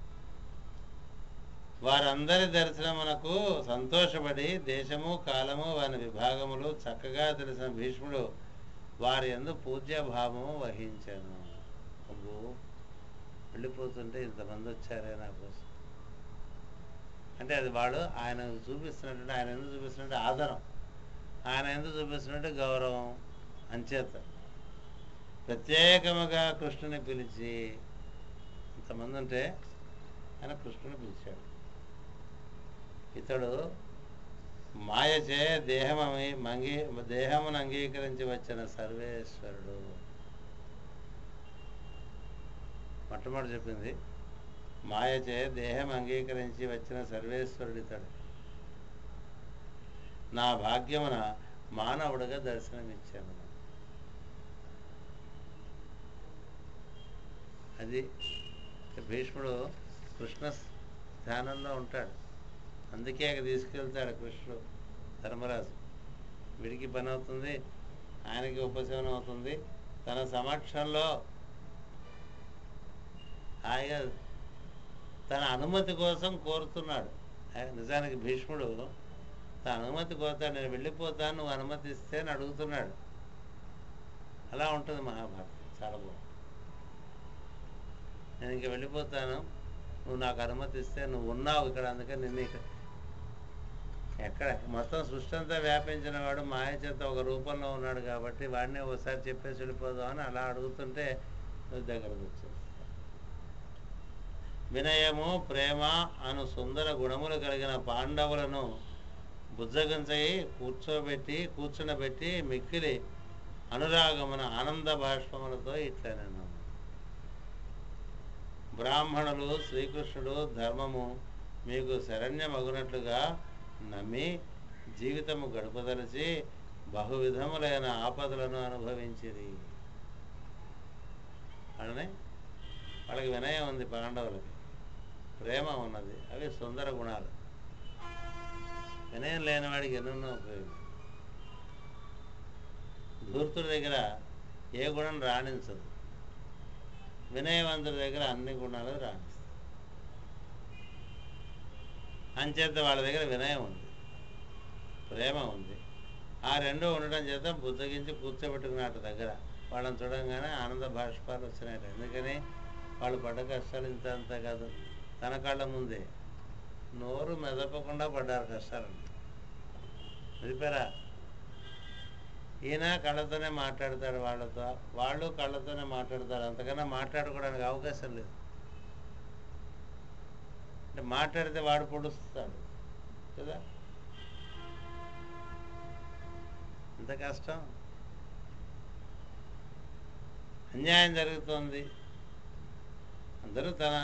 వారందరి దర్శనమునకు సంతోషపడి దేశము కాలము వారి విభాగములు చక్కగా తెలిసిన భీష్ముడు వారి ఎందు పూజ్యభావము వహించాను అబ్బో వెళ్ళిపోతుంటే ఇంతమంది వచ్చారే నా కోసం అంటే అది వాడు ఆయన చూపిస్తున్నట్టు ఆయన ఎందుకు చూపిస్తున్నట్టు ఆదరం ఆయన ఎందుకు చూపిస్తున్నట్టు గౌరవం అంచేత ప్రత్యేకముగా కృష్ణుని పిలిచి ఇంతమంది ఉంటే ఆయన కృష్ణుని పిలిచాడు ఇతడు మాయచే దేహమమి మంగి దేహమును అంగీకరించి వచ్చిన సర్వేశ్వరుడు మొట్టమొదటి చెప్పింది మాయచే దేహం అంగీకరించి వచ్చిన సర్వేశ్వరుడు ఇతడు నా భాగ్యమున మానవుడిగా దర్శనమిచ్చాను అది భీష్ముడు కృష్ణ ధ్యానంలో ఉంటాడు అందుకే అక్కడ తీసుకెళ్తాడు కృష్ణుడు ధర్మరాజు వీడికి పని అవుతుంది ఆయనకి ఉపశమనం అవుతుంది తన సమక్షంలో హాయిగా తన అనుమతి కోసం కోరుతున్నాడు ఆ- నిజానికి భీష్ముడు తన అనుమతి కోరుతాడు నేను వెళ్ళిపోతాను నువ్వు అనుమతిస్తే అని అడుగుతున్నాడు అలా ఉంటుంది మహాభారతం చాలా బాగుంది నేను ఇంక వెళ్ళిపోతాను నువ్వు నాకు అనుమతిస్తే నువ్వు ఉన్నావు ఇక్కడ అందుకని నిన్ను ఇక్కడ ఎక్కడ మొత్తం సృష్టి అంతా వ్యాపించిన వాడు మాయ చేత ఒక రూపంలో ఉన్నాడు కాబట్టి వాడినే ఒకసారి చెప్పేసి వెళ్ళిపోదాం అని అలా అడుగుతుంటే నువ్వు దగ్గరకు వచ్చేసి వినయము ప్రేమ అను సుందర గుణములు కలిగిన పాండవులను బుజ్జగించయి కూర్చోబెట్టి కూర్చునబెట్టి మిక్కిలి అనురాగమున ఆనంద బాష్పములతో ఇట్లనను బ్రాహ్మణులు శ్రీకృష్ణుడు ధర్మము మీకు శరణ్యమగునట్లుగా నమ్మి జీవితము గడుపదలిచి బహువిధములైన ఆపదలను అనుభవించిరి అలానే వాళ్ళకి వినయం ఉంది పాండవులకి ప్రేమ ఉన్నది అవి సుందర గుణాలు వినయం లేని వాడికి ఎన్నెన్నో ఉపయోగం ధూర్తుడి దగ్గర ఏ గుణం రాణించదు వినయవంతుడి దగ్గర అన్ని గుణాలు రాణిస్తాయి అంచేత వాళ్ళ దగ్గర వినయం ఉంది ప్రేమ ఉంది ఆ రెండు ఉండడం చేత బుద్ధగించి కూర్చోబెట్టుకున్నట్టు దగ్గర వాళ్ళని చూడంగానే ఆనంద భాష్పాలు వచ్చినాయి ఎందుకని వాళ్ళు పడ్డ కష్టాలు ఇంత అంత కాదు తన కళ్ళ ముందే నోరు మెదపకుండా పడ్డారు కష్టాలు మెదిపారా ఈయన కళ్ళతోనే మాట్లాడతాడు వాళ్ళతో వాళ్ళు కళ్ళతోనే మాట్లాడతారు అంతకన్నా మాట్లాడుకోవడానికి అవకాశం లేదు అంటే మాట్లాడితే వాడు పొడుస్తాడు కదా ఎంత కష్టం అన్యాయం జరుగుతోంది అందరూ తన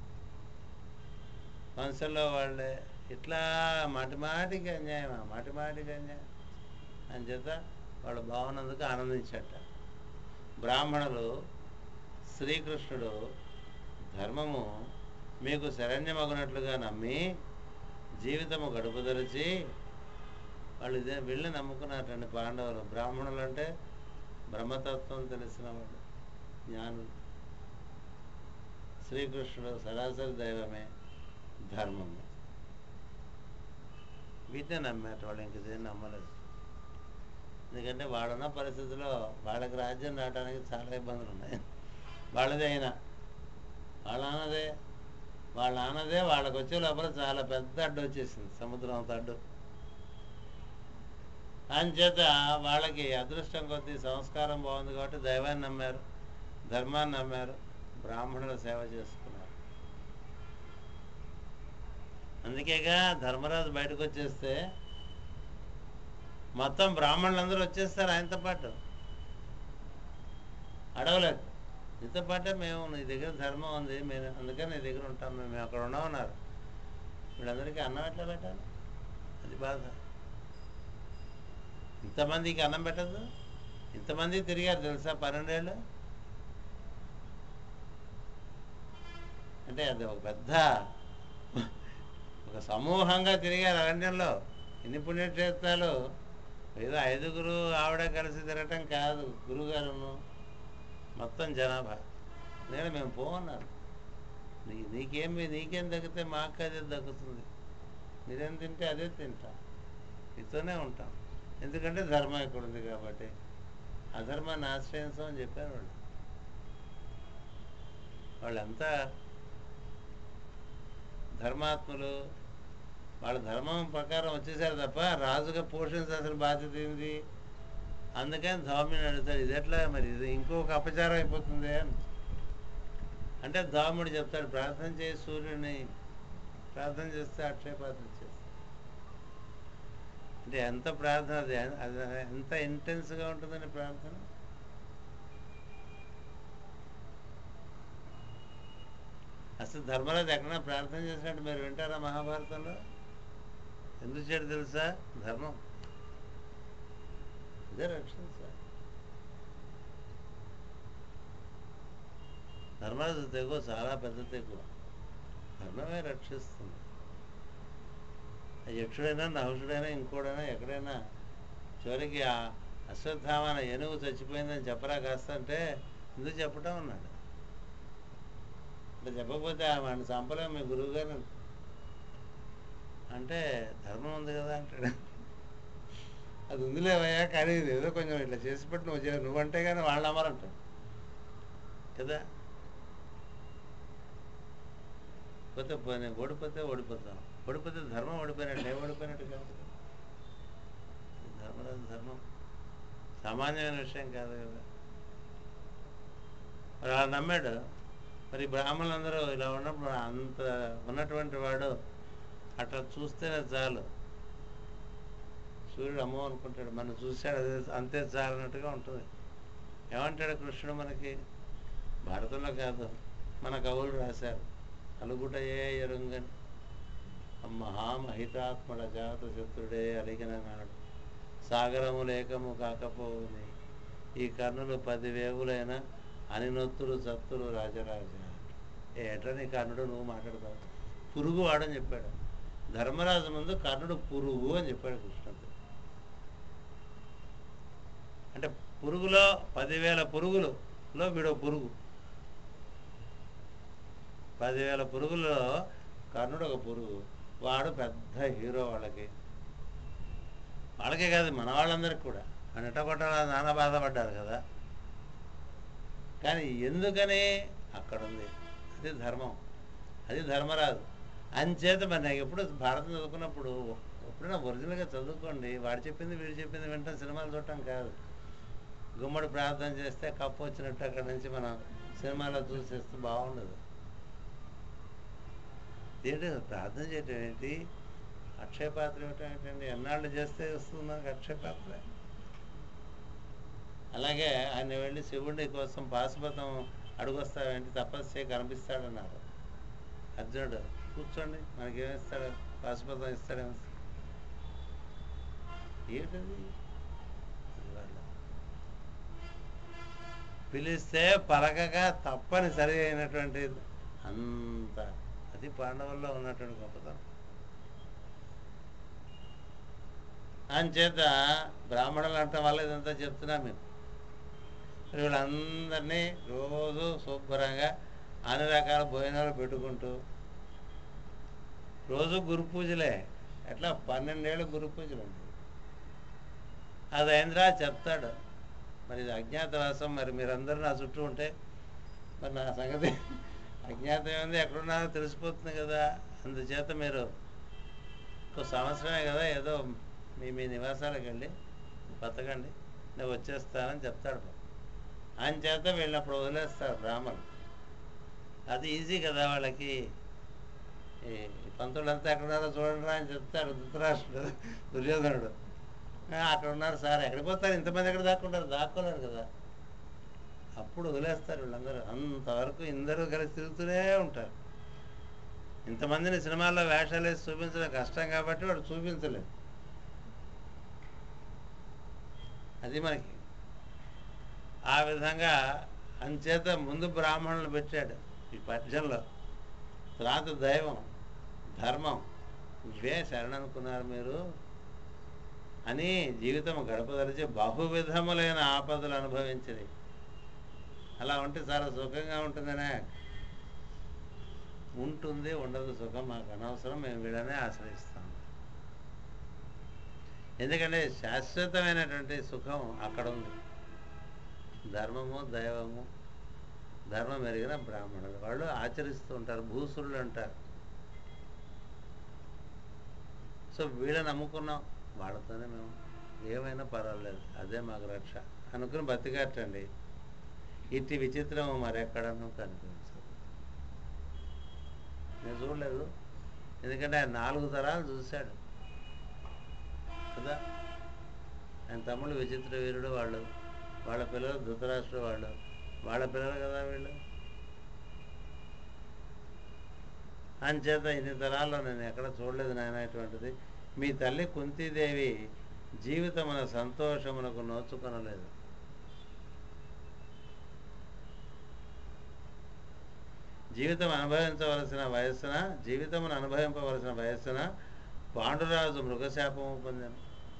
వంశంలో వాళ్ళే ఇట్లా మాటి మాటికి అన్యాయం మాటి మాటికి అన్యాయం అని చేత వాళ్ళు బాగున్నందుకు ఆనందించట బ్రాహ్మణులు శ్రీకృష్ణుడు ధర్మము మీకు శరణ్యమగునట్లుగా నమ్మి జీవితము గడుపుదరిచి వాళ్ళు ఇదే వెళ్ళి నమ్ముకున్నారండి పాండవులు బ్రాహ్మణులు అంటే బ్రహ్మతత్వం తెలిసిన వాళ్ళు జ్ఞానులు శ్రీకృష్ణుడు సరాసరి దైవమే ధర్మము వీటినే నమ్మారు వాళ్ళు ఇంక దేన్ని నమ్మలేదు ఎందుకంటే వాళ్ళున్న పరిస్థితిలో వాళ్ళకి రాజ్యం రావడానికి చాలా ఇబ్బందులు ఉన్నాయి వాళ్ళదే అయినా వాళ్ళ నాన్నదే వాళ్ళ నాన్నదే వాళ్ళకి వచ్చే లోపల చాలా పెద్ద అడ్డు వచ్చేసింది సముద్రం అంత అడ్డు అంచేత వాళ్ళకి అదృష్టం కొద్దీ సంస్కారం బాగుంది కాబట్టి దైవాన్ని నమ్మారు ధర్మాన్ని నమ్మారు బ్రాహ్మణుల సేవ చేసుకున్నారు అందుకేగా ధర్మరాజు బయటకు వచ్చేస్తే మొత్తం బ్రాహ్మణులందరూ వచ్చేస్తారు ఆయనతో పాటు అడవలేదు నీతో పాటే మేము నీ దగ్గర ధర్మం ఉంది మేము అందుకని నీ దగ్గర ఉంటాం మేము అక్కడ ఉన్నామన్నారు వీళ్ళందరికీ అన్నం ఎట్లా పెట్టాలి అది బాధ ఇంతమందికి అన్నం పెట్టదు ఇంతమంది తిరిగారు తెలుసా పన్నెండేళ్ళు అంటే అది ఒక పెద్ద ఒక సమూహంగా తిరిగారు అరణ్యంలో ఎన్ని పుణ్యక్షేత్రాలు ఏదో ఐదుగురు ఆవిడ కలిసి తిరగటం కాదు గురుగారును మొత్తం జనాభా నేను మేము పోమన్నారు నీ నీకేం నీకేం తగ్గితే మాకు అదే తగ్గుతుంది మీరేం తింటే అదే తింటాం మీతోనే ఉంటాం ఎందుకంటే ధర్మం ఇక్కడ ఉంది కాబట్టి అధర్మాన్ని ఆశ్రయించం అని చెప్పారు వాళ్ళు వాళ్ళంతా ధర్మాత్ములు వాళ్ళ ధర్మం ప్రకారం వచ్చేసారు తప్ప రాజుగా పోషించాల్సిన బాధ్యత ఏంది అందుకని ధౌమ్యుని అడుగుతాడు ఇది ఎట్లా మరి ఇది ఇంకొక అపచారం అయిపోతుంది అని అంటే ధౌమ్యుడు చెప్తాడు ప్రార్థన చేసి సూర్యుడిని ప్రార్థన చేస్తే అక్షయపాత్ర చేస్తాడు అంటే ఎంత ప్రార్థన అది అది ఎంత ఇంటెన్స్గా ఉంటుందని ప్రార్థన అసలు ధర్మరాజు ఎక్కడైనా ప్రార్థన చేసినట్టు మీరు వింటారా మహాభారతంలో ఎందుకు చేయడు తెలుసా ధర్మం ఇదే రక్షణ సార్ ధర్మరాజు తెగువ చాలా పెద్ద తెగువ ధర్మమే రక్షిస్తుంది ఆ యక్షుడైనా నహుషుడైనా ఇంకోడైనా ఎక్కడైనా చివరికి ఆ అశ్వత్థామాన ఏనుగు చచ్చిపోయిందని చెప్పరా కాస్త అంటే ఎందుకు చెప్పటం అన్నాడు అంటే చెప్పకపోతే వాడిని చంపలేం మీ గురువు గారు అంటే ధర్మం ఉంది కదా అంటాడు అది ఉందిలేవయ్యా కానీ ఇది ఏదో కొంచెం ఇట్లా చేసి పెట్టి నువ్వు చే- నువ్వంటే కానీ వాళ్ళు అమ్మరంటాడు కదా పోతే పోనీ ఓడిపోతే ఓడిపోతాం ఓడిపోతే ధర్మం ఓడిపోయినట్టు ఏ ఓడిపోయినట్టు కాదు ధర్మరాజు ధర్మం సామాన్యమైన విషయం కాదు కదా మరి అలా నమ్మాడు మరి బ్రాహ్మణులందరూ ఇలా ఉన్నప్పుడు అంత ఉన్నటువంటి వాడు అట్లా చూస్తేనే చాలు సూర్యుడు అమ్మో అనుకుంటాడు మనం చూశాడు అదే అంతే చాలన్నట్టుగా ఉంటుంది ఏమంటాడు కృష్ణుడు మనకి భారతంలో కాదు మన కవులు రాశారు అలుగుటయే ఎరుంగని మహామహితాత్మడ జాత శత్రుడే అలిగిన నాడు సాగరము లేకము కాకపోవుని ఈ కర్ణులు పది వేవులైన అనినొత్తులు సత్తులు రాజరాజ ఏట్రా నీ కర్ణుడు నువ్వు మాట్లాడతావు పురుగు వాడని చెప్పాడు ధర్మరాజు ముందు కర్ణుడు పురుగు అని చెప్పాడు కృష్ణుడు అంటే పురుగులో పదివేల పురుగులలో వీడో పురుగు పదివేల పురుగుల్లో కర్ణుడు ఒక పురుగు వాడు పెద్ద హీరో వాళ్ళకి వాళ్ళకే కాదు మన వాళ్ళందరికీ కూడా అని ఎట్టగొట్టాల నానా బాధపడ్డారు కదా కానీ ఎందుకని అక్కడ ఉంది అది ధర్మం అది ధర్మరాజు అంచేత మరి నాకు ఎప్పుడు భారతం చదువుకున్నప్పుడు ఎప్పుడైనా ఒరిజినల్గా చదువుకోండి వాడు చెప్పింది వీడు చెప్పింది వింటాం సినిమాలు చూడటం కాదు గుమ్మడి ప్రార్థన చేస్తే కప్పు వచ్చినట్టు అక్కడ నుంచి మనం సినిమాలో చూసేస్తే బాగుండదు ఏంటి ప్రార్థన చేయటం ఏంటి అక్షయ పాత్ర ఇవ్వటం ఏంటండి ఎన్నాళ్ళు చేస్తే వస్తుంది మనకి అక్షయ పాత్ర అలాగే ఆయన వెళ్ళి శివుడి కోసం పాశుపతం అడుగొస్తావేంటి తపస్సు చేయి కనిపిస్తాడన్నారు అర్జునుడు కూర్చోండి మనకేమిస్తాడు పాశుపతం ఇస్తాడేమో ఏంటది ఇవాళ. పిలిస్తే పలకగా తప్పనిసరి అయినటువంటి అంత అది పాండవుల్లో ఉన్నటువంటి గొప్పతనం అంచేత బ్రాహ్మణులు అంట వల్ల ఇదంతా చెప్తున్నా మేము మరి వీళ్ళందరినీ రోజు శుభ్రంగా అన్ని రకాల భోజనాలు పెట్టుకుంటూ రోజు గురు పూజలే ఎట్లా పన్నెండేళ్ళు గురు పూజలు ఉంది అది అయిందిరా చెప్తాడు మరి ఇది అజ్ఞాతవాసం మరి మీరందరూ నా చుట్టూ ఉంటే మరి నా సంగతి అజ్ఞాతం ఏంది ఎక్కడున్నారో తెలిసిపోతుంది కదా అందుచేత మీరు ఒక సంవత్సరమే కదా ఏదో మీ మీ నివాసాలకు వెళ్ళి బతకండి నేను వచ్చేస్తానని చెప్తాడు పాపం. ఆయన చేత వీళ్ళప్పుడు వదిలేస్తారు బ్రాహ్మణులు అది ఈజీ కదా వాళ్ళకి ఈ పంతులంతా ఎక్కడున్నారో చూడండి అని చెప్తాడు ధృతరాష్ట్రుడు దుర్యోధనుడు "ఆ, అక్కడ ఉన్నారు సార్ ఎక్కడికి పోతారు ఇంతమంది ఎక్కడ దాక్కుంటారు దాక్కోలేరు కదా అప్పుడు వదిలేస్తారు వీళ్ళందరూ అంతవరకు ఇందరూ కలిసి తిరుగుతూనే ఉంటారు ఇంతమందిని సినిమాల్లో వేషాలు వేసి చూపించడం కష్టం కాబట్టి వాడు చూపించలేదు అది మనకి ఆ విధంగా అంచేత ముందు బ్రాహ్మణులు పెట్టాడు ఈ పద్యంలో తర్వాత దైవం ధర్మం ఇవే శరణనుకున్నారు మీరు అని జీవితం గడపదలిచి బహువిధములైన ఆపదలు అనుభవించింది అలా ఉంటే చాలా సుఖంగా ఉంటుందనే ఉంటుంది ఉండదు సుఖం మాకు అనవసరం మేము వీళ్ళనే ఆశ్రయిస్తాం ఎందుకంటే శాశ్వతమైనటువంటి సుఖం అక్కడ ఉంది ధర్మము దైవము ధర్మం ఎరిగిన బ్రాహ్మణులు వాళ్ళు ఆచరిస్తూ ఉంటారు భూసురులు అంటారు సో వీళ్ళని నమ్ముకున్నాం వాళ్ళతోనే మేము ఏమైనా పర్వాలేదు అదే మాకు రక్ష అనుకుని బతికట్టండి ఇట్టి విచిత్రం మరెక్కడనూ కనిపించదు నేను చూడలేదు ఎందుకంటే ఆయన నాలుగు తరాలు చూశాడు కదా ఆయన తమ్ముడు విచిత్ర వీరుడు వాళ్ళు వాళ్ళ పిల్లలు ధృతరాష్ట్ర వాళ్ళు వాళ్ళ పిల్లలు కదా వీళ్ళు అంచేత ఇన్ని తరాల్లో నేను ఎక్కడ చూడలేదు నాయన ఇటువంటిది మీ తల్లి కుంతీదేవి జీవితమున సంతోషమునకు నోచుకొనలేదు జీవితం అనుభవించవలసిన వయస్సున జీవితమును అనుభవింపవలసిన వయస్సున పాండురాజు మృగశాపము పొందాను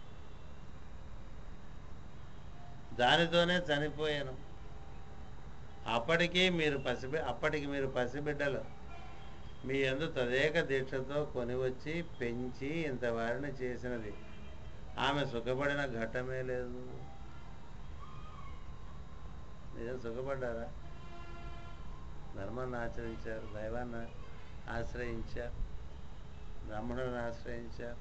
దానితోనే చనిపోయాను అప్పటికి మీరు పసిబి అప్పటికి మీరు పసిబిడ్డలు మీ ఎందు తదేక దీక్షతో కొనివచ్చి పెంచి ఇంత వారిని చేసినది ఆమె సుఖపడిన ఘట్టమే లేదు నిజం సుఖపడ్డారా ధర్మాన్ని ఆచరించారు దైవాన్ని ఆశ్రయించారు బ్రాహ్మణులను ఆశ్రయించారు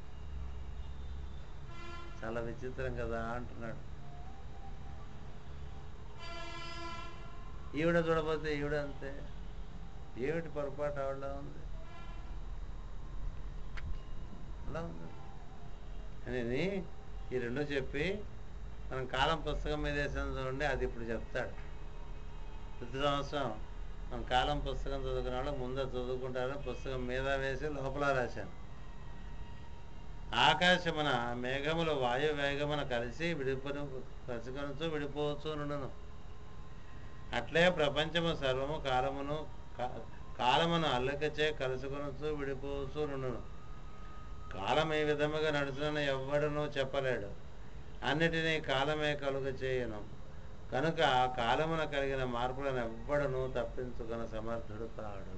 చాలా విచిత్రం కదా అంటున్నాడు ఈవిడ చూడబోతే ఈవిడ అంతే ఏమిటి పొరపాటు ఆవిడ ఉంది అలా ఉంది అని ఈ రెండు చెప్పి మనం కాలం పుస్తకం మీద వేసిన చూడండి అది ఇప్పుడు చెప్తాడు ప్రతి సంవత్సరం మనం కాలం పుస్తకం చదువుకున్న వాళ్ళు ముందే చదువుకుంటారు పుస్తకం మీద వేసి లోపల రాశాను ఆకాశమున మేఘములు వాయు వేగమున కలిసి విడిపోను కలుసుకొనచ్చు విడిపోవచ్చు నుండును అట్లే ప్రపంచము సర్వము కాలమును కా- కాలమును అల్లకచే కలుసుకొనచ్చు విడిపోవచ్చు నుండును కాలం ఈ విధముగా నడుచునని ఎవ్వడనూ చెప్పలేడు అన్నిటినీ కాలమే కలుగ చేయను కనుక ఆ కాలమున కలిగిన మార్పులను ఎవ్వడను తప్పించుకున్న సమర్థుడు కాడు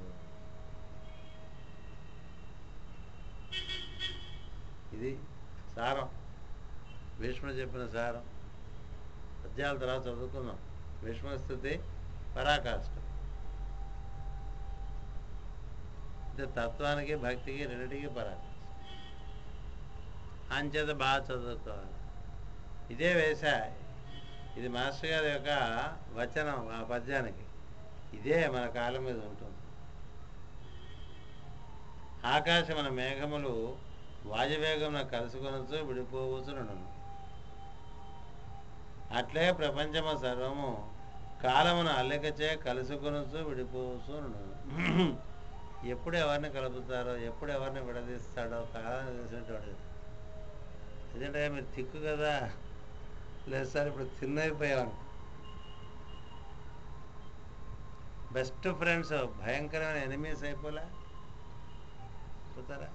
ఇది సారం భీష్ముడు చెప్పిన సారం పద్యాల తర్వాత చదువుకుందాం భీష్మస్థితి పరాకాష్ట అంటే తత్వానికి భక్తికి రెండింటికి పరాకాష్ట అంచేత బాగా చదువుకోవాలి ఇదే వేసా ఇది మాస్టర్ గారి యొక్క వచనం ఆ పద్యానికి ఇదే మన కాలం మీద ఉంటుంది ఆకాశమైన మేఘములు వాయువేగమున కలుసుకొనొచ్చు విడిపోవచ్చును అట్లే ప్రపంచము సర్వము కాలమున అల్లికచే కలుసుకొనొచ్చు విడిపోవచ్చు ఎప్పుడు ఎవరిని కలుపుతారో ఎప్పుడు ఎవరిని విడదీస్తాడో కాలం తెలిసినట్టు ఎందుకంటే మీరు తిక్కు కదా లేదు సార్ ఇప్పుడు తిన్నైపోయాను బెస్ట్ ఫ్రెండ్స్ భయంకరమైన ఎనిమీస్ అయిపోలే చూతారా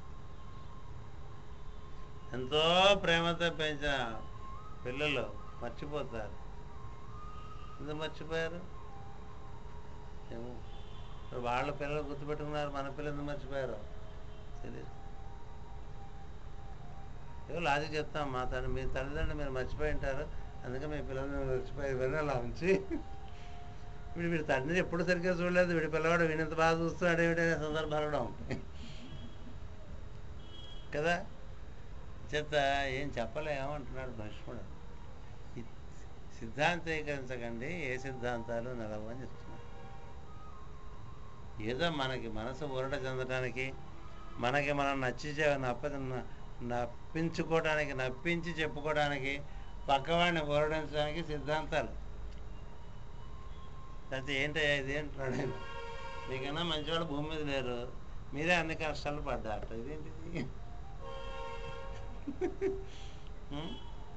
ఎంతో ప్రేమతో పెంచిన పిల్లలు మర్చిపోతారు ఎందుకు మర్చిపోయారు ఏమో మరి వాళ్ళ పిల్లలు గుర్తుపెట్టుకున్నారు మన పిల్లలు ఎందుకు మర్చిపోయారు తెలియదు ఏదో లాజిక్ చెప్తాం మా తల్లి మీ తల్లిదండ్రులు మీరు మర్చిపోయి ఉంటారు అందుకే మీ పిల్లల్ని మర్చిపోయి ఇవన్నీ అలా ఉంచి వీడు వీడి తండ్రిని ఎప్పుడు సరిగ్గా చూడలేదు వీడి పిల్లవాడు వీడింత బాగా చూస్తున్నాడు ఏమిటనే సందర్భాలు కూడా ఉంటాయి కదా చేత ఏం చెప్పలేమంటున్నాడు భీష్ముడు ఈ సిద్ధాంతీకరించకండి ఏ సిద్ధాంతాలు నిలవని చెప్తున్నాడు ఏదో మనకి మనసు ఊరట చెందడానికి మనకి మనం నచ్చి చే- నప్ప నప్పించుకోవడానికి నప్పించి చెప్పుకోవడానికి పక్కవాడిని ఊరడించడానికి సిద్ధాంతాలు లేకపోతే ఏంటయ్యా ఇది అంటున్నాడు ఆయన మీకన్నా మంచివాళ్ళు భూమి మీద లేరు మీరే అన్ని కష్టాలు పడ్డారట ఇదేంటిది ఉం?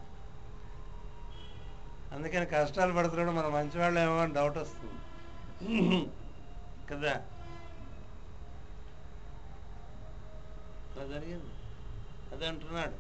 అందుకని కష్టాలు పడుతున్నాడు మన మంచివాళ్ళు ఏమో అని డౌట్ వస్తుంది కదా అలా జరిగింది అదే అంటున్నాడు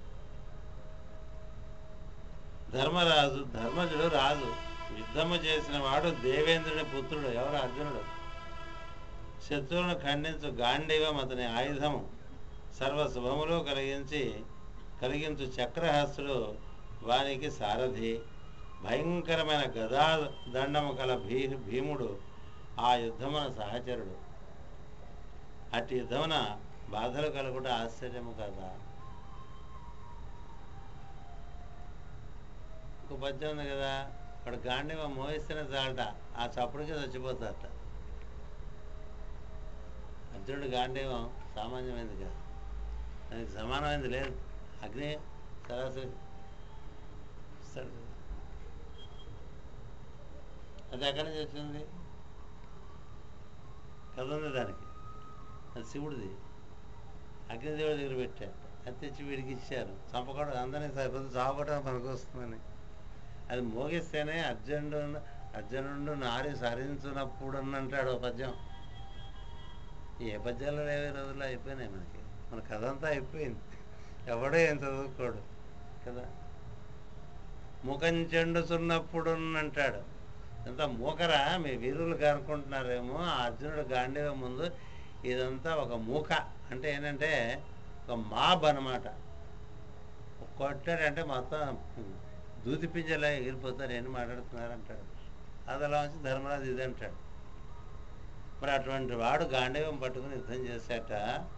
ధర్మరాజు ధర్మజుడు రాజు యుద్ధము చేసిన వాడు దేవేంద్రుని పుత్రుడు ఎవరు అర్జునుడు శత్రువులను ఖండించు గాంధీవం అతని ఆయుధము సర్వ శుభములు కలిగించి కలిగించు చక్రహస్తుడు వానికి సారథి భయంకరమైన గదా దండము కల భీ భీముడు ఆ యుద్ధమున సహచరుడు అట్టి యుద్ధమున బాధలు కలుగుట ఆశ్చర్యము కదా ఒక పద్యం ఉంది కదా వాడు గాంధీవ మోయిస్తేనే చాలట ఆ చప్పుడుకే చచ్చిపోతారట అర్జునుడు గాంధీవం సామాన్యమైనది కాదు దానికి సమానమైనది లేదు అగ్ని సరాసరి ఇస్తాడు కదా. అది ఎక్కడి నుంచి వచ్చింది కథ ఉంది దానికి అది శివుడిది అగ్నిదేవుడి దగ్గర పెట్టారు అది తెచ్చి వీడికి ఇచ్చారు చంపకూడదు అందరినీ సరిపోతే చావటం మనకు వస్తుందని అది మోగిస్తేనే అర్జునుడు అర్జునుడు నారి సరించినప్పుడు అంటాడు ఒక పద్యం ఏ పద్యాలు లేవే రోజుల్లో అయిపోయినాయి మనకి మన కథ అంతా అయిపోయింది ఎవడో ఏం చదువుకోడు కదా ముఖం చెండుతున్నప్పుడు అంటాడు ఎంత మూకరా మీ వీరులు అనుకుంటున్నారేమో ఆ అర్జునుడు గాంధీవ ముందు ఇదంతా ఒక మూక అంటే ఏంటంటే ఒక మాబ్ అనమాట కొట్టాడంటే మొత్తం దూది పింజలా ఎగిరిపోతారు ఎన్ని మాట్లాడుతున్నారు అంటాడు అది అలా వచ్చి ధర్మరాజు ఇది అంటాడు మరి అటువంటి వాడు గాంధీవం పట్టుకుని యుద్ధం చేశాట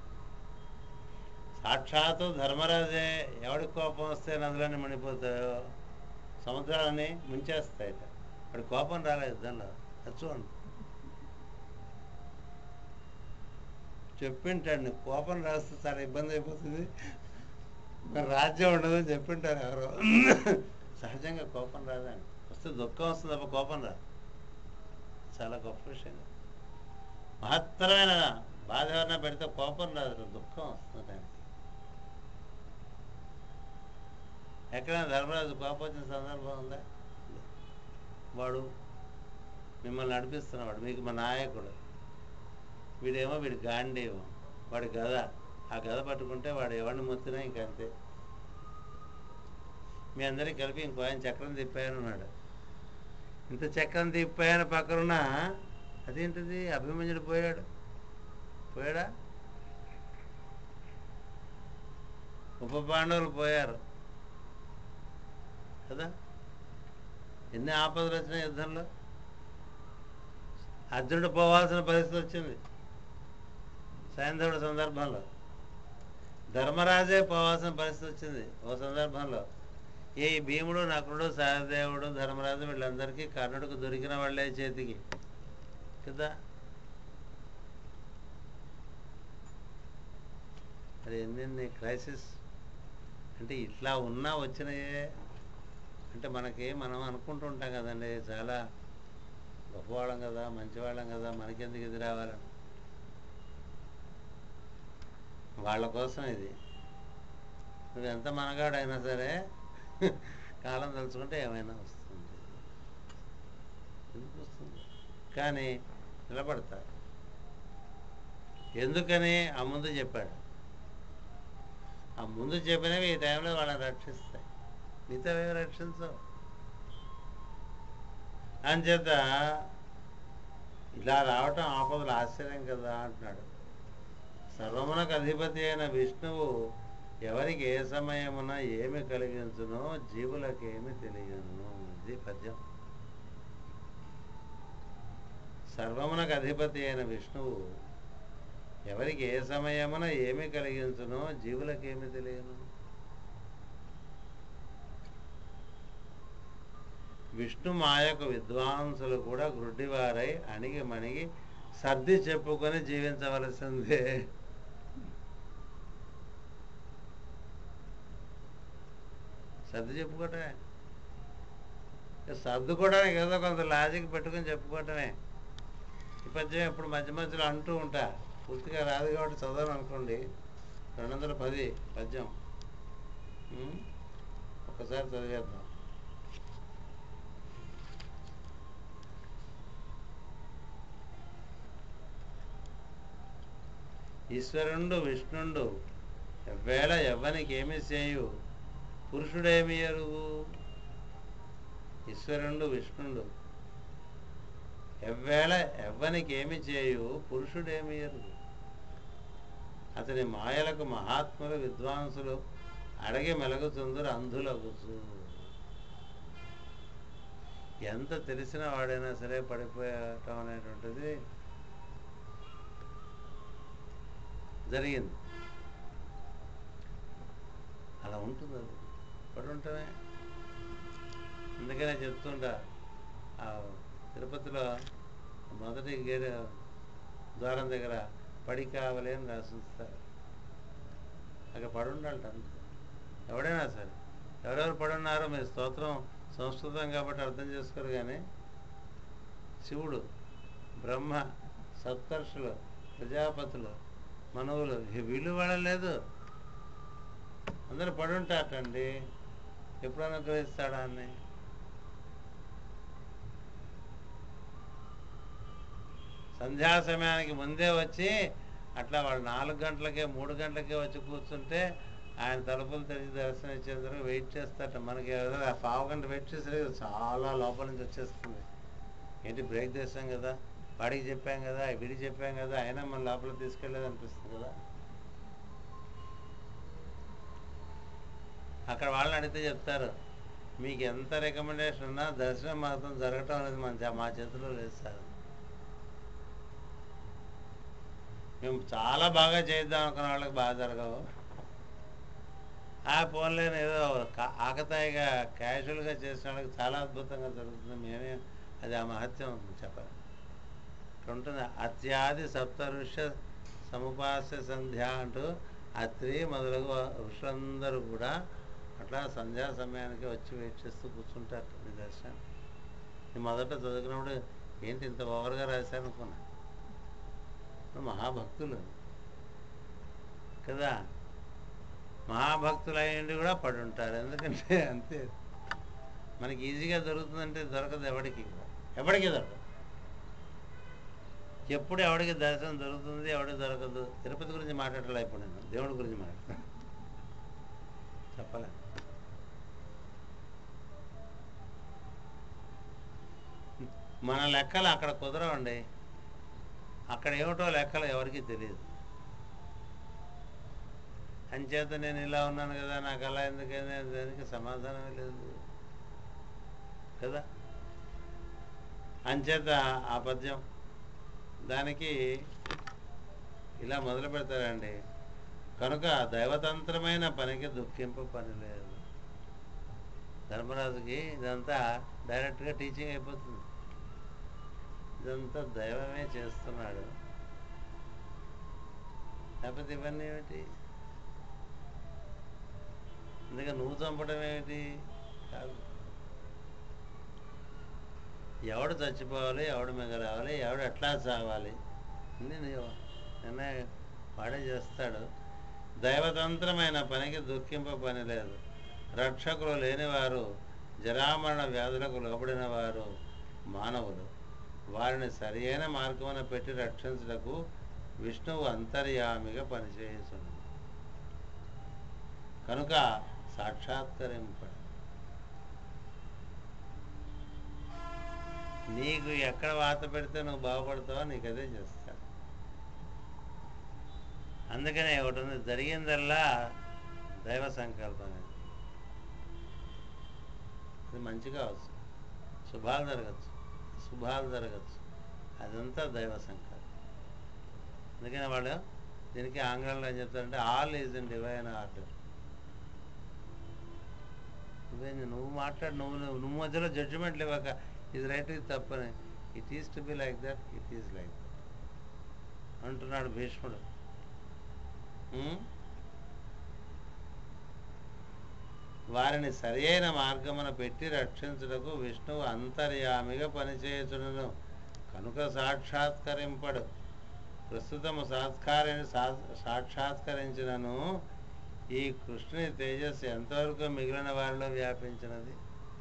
సాక్షాత్తు ధర్మరాజే ఎవడికి కోపం వస్తే నదులన్నీ మునిగిపోతాయో సముద్రాలని ముంచేస్తాయట వాడి కోపం రాలే యుద్ధంలో అది చూడండి చెప్పింటాడు నీకు కోపం రాస్తే చాలా ఇబ్బంది అయిపోతుంది మరి రాజ్యం ఉండదని చెప్పింటారు ఎవరో సహజంగా కోపం రాదండి వస్తే దుఃఖం వస్తుంది తప్ప కోపం రాదు చాలా గొప్ప విషయం మహత్తరమైన బాధ ఎవరైనా పెడితే కోపం రాదు దుఃఖం వస్తుంది దానికి ఎక్కడైనా ధర్మరాజు కోపం వచ్చిన సందర్భం ఉందా వాడు మిమ్మల్ని నడిపిస్తున్నవాడు మీకు మా నాయకుడు వీడేమో వీడి గాంధీవం వాడి గద ఆ గద పట్టుకుంటే వాడు ఎవరిని మొత్తినా ఇంకంతే మీ అందరికి కలిపి ఇంకో ఆయన చక్రం తిప్పాయని ఉన్నాడు ఇంత చక్రం తిప్పాయని పక్కనున్న అదేంటిది అభిమన్యుడు పోయాడు పోయాడా ఉప పాండవులు పోయారు కదా ఎన్ని ఆపదలు వచ్చినాయి యుద్ధంలో అర్జునుడు పోవాల్సిన పరిస్థితి వచ్చింది సైంధవుడి సందర్భంలో ధర్మరాజే పోవాల్సిన పరిస్థితి వచ్చింది ఓ సందర్భంలో ఈ భీముడు నకులుడు సహదేవుడు ధర్మరాజు వీళ్ళందరికీ కర్ణుడికి దొరికిన వాళ్ళే చేతికి కదా మరి ఎన్నెన్ని క్రైసిస్ అంటే ఇట్లా ఉన్నా వచ్చినాయే అంటే మనకి మనం అనుకుంటూ ఉంటాం కదండి చాలా గొప్పవాళ్ళం కదా మంచివాళ్ళం కదా మనకెందుకు ఇది రావాలని వాళ్ళ కోసం ఇది నువ్వు ఎంత మనగాడైనా సరే కాలం తలుచుకుంటే ఏమైనా వస్తుంది ఎందుకు వస్తుంది కానీ నిలబడతారు ఎందుకని ఆ ముందు చెప్పాడు ఆ ముందు చెప్పినవి ఈ టైంలో వాళ్ళని రక్షిస్తాయి మిగతావేమి రక్షించవు అంచేత ఇలా రావటం ఆపదలు ఆశ్చర్యం కదా అంటున్నాడు సర్వమునకు అధిపతి అయిన విష్ణువు ఎవరికి ఏ సమయమున ఏమి కలిగించునో జీవులకు ఏమి తెలియను ఇది పద్యం సర్వమునకు అధిపతి అయిన విష్ణువు ఎవరికి ఏ సమయమున ఏమి కలిగించునో జీవులకు ఏమి తెలియను విష్ణు మాయకు విద్వాంసులు కూడా గ్రుడ్డివారై అణిగి మణిగి సర్ది చెప్పుకొని జీవించవలసిందే సర్ది చెప్పుకోవటమే ఇక సర్దుకోవడానికి ఏదో కొంత లాజిక్ పెట్టుకొని చెప్పుకోవటమే ఈ పద్యం ఎప్పుడు మధ్య మధ్యలో అంటూ ఉంటా పూర్తిగా రాదు కాబట్టి చదవను అనుకోండి రెండు వందల పది పద్యం ఉం? ఒక్కసారి చదివేద్దాం ఈశ్వరుండు విష్ణుండు ఎవ్వేళ ఎవ్వనికి ఏమి చేయు పురుషుడేమి ఎరుగు ఈశ్వరుండు విష్ణుండు ఎవ్వేళ ఎవ్వనికి ఏమి చేయు పురుషుడేమి ఎరుగు అతని మాయలకు మహాత్ములు విద్వాంసులు అడగి మెలగుతుందరు అంధులగుచు ఎంత తెలిసిన వాడైనా సరే పడిపోయటం అనేటువంటిది జరిగింది అలా ఉంటుంది అది పడి ఉంటామే అందుకనే చెప్తుంటా ఆ తిరుపతిలో మొదటి గేట్ ద్వారం దగ్గర పడి కావాలి అని రాసిస్తారు అక్కడ పడి ఉండాలట అంతే ఎవడైనా సరే ఎవరెవరు పడి ఉన్నారో మీరు స్తోత్రం సంస్కృతం కాబట్టి అర్థం చేసుకోరు కానీ శివుడు బ్రహ్మ సప్తర్షులు ప్రజాపతులు మనవులు ఈ వీళ్ళు వాడలేదు అందరూ పడి ఉంటారటండి ఎప్పుడు అనుగ్రహిస్తాడా అని సంధ్యా సమయానికి ముందే వచ్చి అట్లా వాళ్ళు నాలుగు గంటలకే మూడు గంటలకే వచ్చి కూర్చుంటే ఆయన తలుపులు తెరిచి దర్శనం ఇచ్చేందుకు వెయిట్ చేస్తారట మనకి ఏదో ఆ పావు గంట వెయిట్ చేసరికి చాలా లోపల నుంచి వచ్చేస్తుంది ఏంటి బ్రేక్ చేస్తాం కదా వాడికి చెప్పాం కదా వీడికి చెప్పాం కదా అయినా మన లోపల తీసుకెళ్ళేది అనిపిస్తుంది కదా అక్కడ వాళ్ళని అడిగితే చెప్తారు మీకు ఎంత రికమెండేషన్ ఉన్నా దర్శనం మాత్రం జరగటం అనేది మన చే- మా చేతిలో లేదు సార్ మేము చాలా బాగా చేద్దాం అనుకున్న వాళ్ళకి బాగా జరగవు ఆ ఫోన్లేని ఏదో కా- ఆకతాయిగా క్యాజువల్గా చేసిన వాళ్ళకి చాలా అద్భుతంగా జరుగుతుంది మేమే అది ఆ మహత్యం చెప్పాలి ఇక్కడ ఉంటుంది అత్యాది సప్త ఋష సముపాస్య సంధ్య అంటూ అత్రి మొదలగు ఋషులందరూ కూడా అట్లా సంధ్యా సమయానికి వచ్చి వెయిట్ చేస్తూ కూర్చుంటారు మీ దర్శనం నేను మొదట చదువుకున్నప్పుడు ఏంటి ఇంత ఓవర్గా రాశాను అనుకున్నా ఇప్పుడు మహాభక్తులు కదా మహాభక్తులు అయ్యండి కూడా పడి ఉంటారు ఎందుకంటే అంతే మనకి ఈజీగా దొరుకుతుందంటే దొరకదు ఎవడికి కూడా. ఎవడికి దొరకదు ఎప్పుడు ఎవడికి దర్శనం దొరుకుతుంది ఎవడికి దొరకదు తిరుపతి గురించి మాట్లాడాలి ఇప్పుడు నేను దేవుడి గురించి మాట్లాడతాను చెప్పలే మన లెక్కలు అక్కడ కుదరవండి అక్కడ ఏమిటో లెక్కలు ఎవరికీ తెలియదు అంచేత నేను ఇలా ఉన్నాను కదా నాకు అలా ఎందుకైనా దానికి సమాధానమే లేదు కదా అంచేత ఆ పద్యం దానికి ఇలా మొదలు పెడతారండి కనుక దైవతంత్రమైన పనికి దుఃఖింపు పని లేదు ధర్మరాజుకి ఇదంతా డైరెక్ట్గా టీచింగ్ అయిపోతుంది ఇదంతా దైవమే చేస్తున్నాడు లేకపోతే ఇవన్నీ ఏమిటి అందుకే నువ్వు చంపడం ఏమిటి కాదు ఎవడు చచ్చిపోవాలి ఎవడు మిగలావాలి ఎవడు ఎట్లా చావాలి అన్నీ నీవు నిర్ణయం వాడే చేస్తాడు దైవతంత్రమైన పనికి దుఃఖింప పని లేదు రక్షకులు లేనివారు జరామరణ వ్యాధులకు లోబడిన వారు మానవులు వారిని సరియైన మార్గమున పెట్టి రక్షించుటకు విష్ణువు అంతర్యామిగా పనిచేయుచున్నది కనుక సాక్షాత్కరింపడు నీకు ఎక్కడ వాత పెడితే నువ్వు బాగుపడతావో నీకు అదే చేస్తాడు అందుకనే ఒకటి ఉంది జరిగిందల్లా దైవ సంకల్పం ఇది అది మంచి కావచ్చు శుభాలు జరగచ్చు శుభాలు జరగచ్చు అదంతా దైవ సంకల్పం అందుకని వాళ్ళు దీనికి ఆంగ్లంలో ఏం చెప్తారంటే all is in divine order నువ్వేంది నువ్వు మాట్లాడు నువ్వు నువ్వు నువ్వు మధ్యలో జడ్జిమెంట్లు ఇవ్వక ఇది రైట్ ఇది తప్పని it is to be like that it is like that అంటున్నాడు భీష్ముడు ఉం? వారిని సరియైన మార్గమున పెట్టి రక్షించుటకు విష్ణువు అంతర్యామిగా పనిచేయుచును కనుక సాక్షాత్కరింపడు ప్రస్తుతము సాత్కారి సా- సాక్షాత్కరించినను ఈ కృష్ణుని తేజస్సు ఎంతవరకు మిగిలిన వారిలో వ్యాపించినది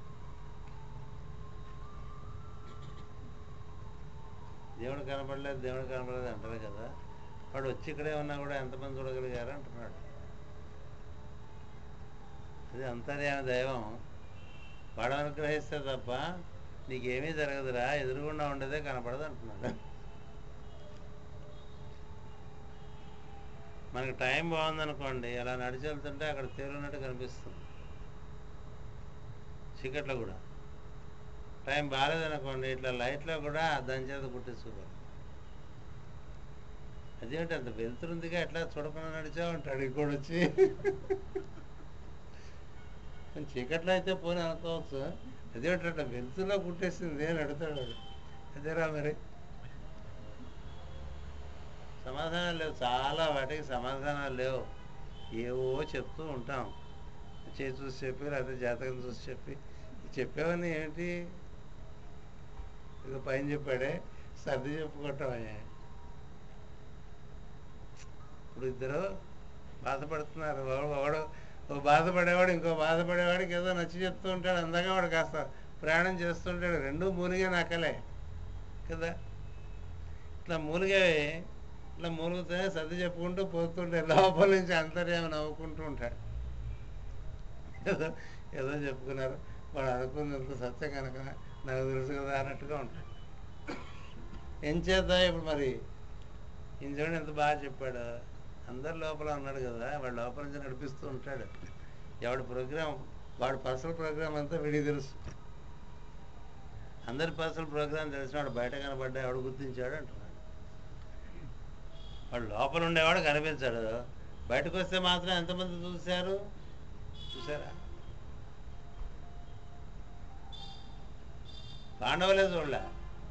దేవుడు కనపడలేదు దేవుడు కనపడలేదు అంటారు కదా వాడు వచ్చి ఇక్కడే ఉన్నా కూడా ఎంతమంది చూడగలిగారు అంటున్నాడు అది అంతర్యామి దైవం వాడు అనుగ్రహిస్తే తప్ప నీకేమీ జరగదురా ఎదురుగుండా ఉండేదే కనపడదు అంటున్నాడు మనకి టైం బాగుందనుకోండి అలా నడిచి వెళ్తుంటే అక్కడ తేలున్నట్టు కనిపిస్తుంది చీకట్లో కూడా టైం బాగాలేదనుకోండి ఇట్లా లైట్లో కూడా దాని చేత గుర్తించుకోవాలి అదేమిటి అంత వెళ్తుందిగా ఎట్లా చూడకుండా నడిచావు అంటాడు ఇంకోటి వచ్చి కానీ చీకట్లో అయితే పోనీ అనుకోవచ్చు అదేమిటి అట్లా వెళ్తులో కుట్టేసింది అని అడుగుతాడు వాడు. అదేరా మరి సమాధానాలు లేవు చాలా వాటికి సమాధానాలు లేవు ఏవో చెప్తూ ఉంటాం చేసి చూసి చెప్పి లేకపోతే జాతకం చూసి చెప్పి చెప్పేవన్నీ ఏమిటి ఇక పైన చెప్పాడే సర్ది చెప్పుకోవటమే ఇప్పుడు ఇద్దరు బాధపడుతున్నారు వాడు వాడు ఓ బాధపడేవాడు ఇంకో బాధపడేవాడికి ఏదో నచ్చి చెప్తూ ఉంటాడు అందాక వాడు కాస్త ప్రయాణం చేస్తుంటాడు రెండూ మూలిగే నకలే కదా ఇట్లా మూలిగే ఇట్లా మూలుగుతూనే సర్ది చెప్పుకుంటూ పోతుంటే లోపల నుంచి అంతర్యామి నవ్వుకుంటూ ఉంటాడు ఏదో ఏదో చెప్పుకున్నారు వాడు అనుకున్నంత సత్యం కనుక నాకు తెలుసు కదా అన్నట్టుగా ఉంటాడు ఏం చేద్దాం ఇప్పుడు మరి ఈయన చూడండి ఎంత బాగా చెప్పాడు అందరి లోపల ఉన్నాడు కదా వాడు లోపల నుంచి నడిపిస్తూ ఉంటాడు ఎవడి ప్రోగ్రాం వాడు పర్సనల్ ప్రోగ్రామ్ అంతా వీడికి తెలుసు అందరి పర్సనల్ ప్రోగ్రామ్ తెలిసిన వాడు బయట కనబడ్డా ఎవడు గుర్తించాడు అంటున్నాడు వాడు లోపల ఉండేవాడు కనిపించాడు బయటకు వస్తే మాత్రం ఎంతమంది చూశారు చూసారా పాండవులే చూడలే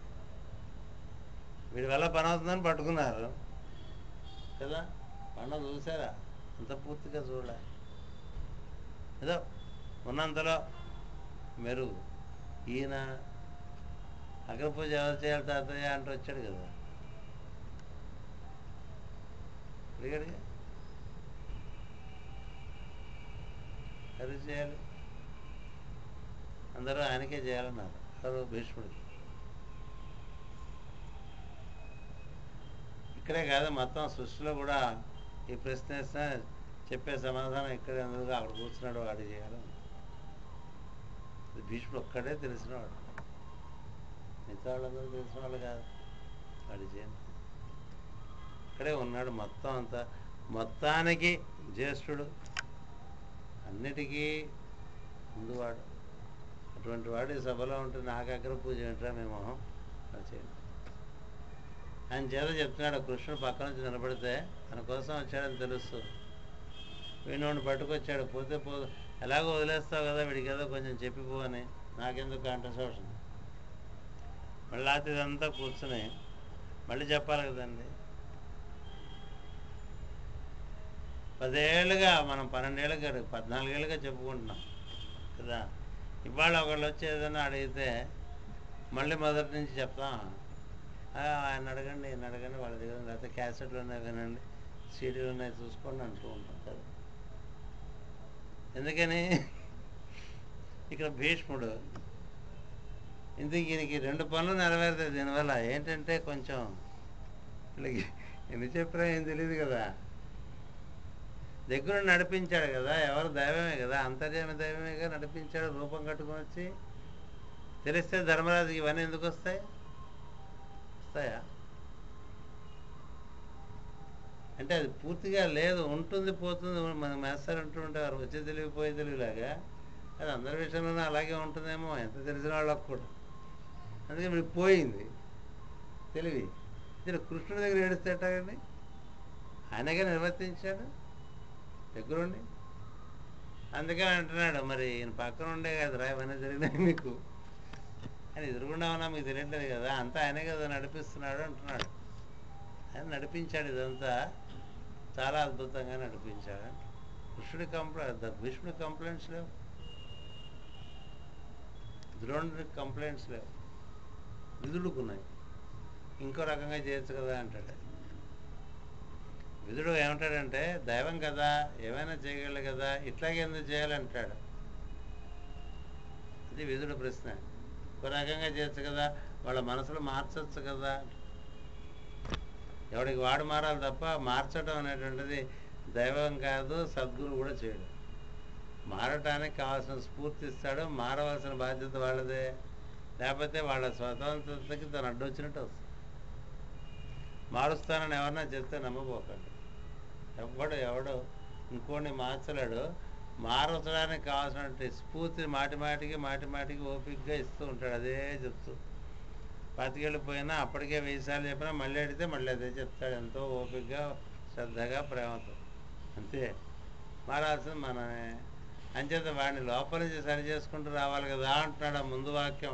వీడి వల్ల పని అవుతుందని పట్టుకున్నారు కదా పండుగ చూసారా అంత పూర్తిగా చూడలే ఏదో ఉన్నంతలో మెరుగు ఈయన అగ్ర పూజ ఎవరు చేయాలి తాతయ్య అంటూ వచ్చాడు కదా అడిగాడుగా ఎవరు చేయాలి అందరూ ఆయనకే చేయాలన్నారు ఎవరు భీష్ముడికి ఇక్కడే కాదు మొత్తం సృష్టిలో కూడా ఈ ప్రశ్న వేస్తే చెప్పే సమాధానం ఇక్కడే అందుకు అక్కడ కూర్చున్నాడు వాడు చేయాలి ఇది భీష్ముడు ఒక్కడే తెలిసినవాడు మిగతా వాళ్ళందరూ తెలిసిన వాళ్ళు కాదు వాడు చేయండి ఇక్కడే ఉన్నాడు మొత్తం అంతా మొత్తానికి జ్యేష్ఠుడు అన్నిటికీ ముందువాడు అటువంటి వాడు ఈ సభలో ఉంటే నాకు అగ్ర పూజ ఏంట్రా మేము అది చేయండి ఆయన చేత చెప్తున్నాడు కృష్ణుడు పక్క నుంచి నిలబడితే తన కోసం వచ్చాడని తెలుసు వీడిని పట్టుకొచ్చాడు పోతే పో ఎలాగో వదిలేస్తావు కదా వీడికి ఏదో కొంచెం చెప్పిపో అని నాకెందుకు కాంట్రసోషన్ మళ్ళీ రాత్రి ఇదంతా కూర్చుని మళ్ళీ చెప్పాలి కదండి పదేళ్ళుగా మనం పన్నెండేళ్ళుగా పద్నాలుగేళ్ళుగా చెప్పుకుంటున్నాం కదా ఇవాళ ఒకళ్ళు వచ్చి ఏదైనా అడిగితే మళ్ళీ మొదటి నుంచి చెప్తాం "ఆ, ఆయన అడగండి ఈయన అడగండి వాళ్ళ దగ్గర లేకపోతే క్యాసెట్లు ఉన్నాయి వినండి సీడీలు ఉన్నాయి చూసుకోండి అంటూ ఉంటాం కదా ఎందుకని ఇక్కడ భీష్ముడు ఇందుకు ఈయనకి రెండు పనులు నెరవేరుతాయి దీనివల్ల ఏంటంటే కొంచెం వీళ్ళకి ఎన్ని చెప్పినా ఏం తెలియదు కదా దగ్గర నడిపించాడు కదా ఎవరు దైవమే కదా అంతర్యామి దైవమేగా నడిపించాడు రూపం కట్టుకొని వచ్చి తెలిస్తే ధర్మరాజుకి ఇవన్నీ ఎందుకు వస్తాయి వస్తాయా అంటే అది పూర్తిగా లేదు ఉంటుంది పోతుంది మన మేస్తారు అంటూ ఉంటారు వచ్చే తెలివి పోయే తెలివిలాగా అది అందరి విషయంలోనూ అలాగే ఉంటుందేమో ఎంత తెలిసిన వాళ్ళకు కూడా అందుకే మీకు పోయింది తెలివి ఇది కృష్ణుడి దగ్గర ఏడుస్తేటండి ఆయనగా నిర్వర్తించాడు దగ్గరుండి అందుకని అంటున్నాడు మరి ఈయన పక్కన ఉండే కదరా ఇవన్నీ జరిగినాయి మీకు అని ఎదురుగుండా ఉన్నా మీకు తెలియట్లేదు కదా అంతా ఆయనే కదా నడిపిస్తున్నాడు అంటున్నాడు ఆయన నడిపించాడు ఇదంతా చాలా అద్భుతంగా నడిపించాడు కృష్ణుడి కంప్లైంట్ భీష్ముడి కంప్లైంట్స్ లేవు ద్రోణుడి కంప్లైంట్స్ లేవు విధుడుకున్నాయి ఇంకో రకంగా చేయొచ్చు కదా అంటాడు విధుడు ఏమంటాడంటే దైవం కదా ఏమైనా చేయగలడు కదా ఇట్లాగే ఎందుకు చేయాలంటాడు ఇది విధుడు ప్రశ్న ఒక రకంగా చేయొచ్చు కదా వాళ్ళ మనసులో మార్చొచ్చు కదా ఎవడికి వాడు మారాలి తప్ప మార్చడం అనేటువంటిది దైవం కాదు సద్గురు కూడా చేయడు మారటానికి కావాల్సిన స్ఫూర్తి ఇస్తాడు మారవలసిన బాధ్యత వాళ్ళదే లేకపోతే వాళ్ళ స్వతంత్రతకి తను అడ్డొచ్చినట్టు వస్తుంది మారుస్తానని ఎవరన్నా చెప్తే నమ్మబోకండి ఎవడు ఎవడు ఇంకోని మార్చలేడు మారచడానికి కావాల్సినటువంటి స్ఫూర్తి మాటి మాటికి మాటి మాటికి ఓపికగా ఇస్తూ ఉంటాడు అదే చెప్తూ పాతికెళ్ళిపోయినా అప్పటికే వెయ్యి సార్లు చెప్పినా మళ్ళీ అడిగితే మళ్ళీ అదే చెప్తాడు ఎంతో ఓపికగా శ్రద్ధగా ప్రేమతో అంతే మారాల్సింది మనమే అంచేత వాడిని లోపల నుంచి సరి చేసుకుంటూ రావాలి కదా అంటున్నాడు ఆ ముందు వాక్యం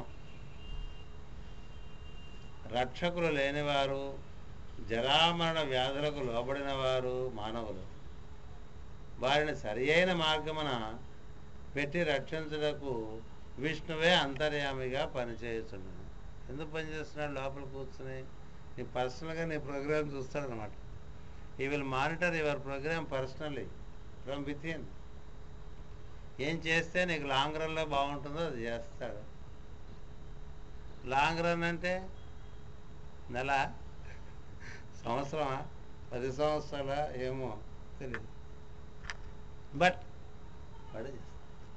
రక్షకులు లేనివారు జరామరణ వ్యాధులకు లోబడిన వారు మానవులు వారిని సరి అయిన మార్గమున పెట్టి రక్షించుటకు విష్ణువే అంతర్యామిగా పనిచేస్తున్నాడు ఎందుకు పనిచేస్తున్నాడు లోపల కూర్చుని నీ పర్సనల్గా నీ ప్రోగ్రామ్ చూస్తాడనమాట he will monitor your program personally from within ఏం చేస్తే నీకు లాంగ్ రన్లో బాగుంటుందో అది చేస్తాడు లాంగ్ రన్ అంటే నెల సంవత్సరమా పది సంవత్సరాల ఏమో తెలియదు బట్ వాడు చేస్తాడు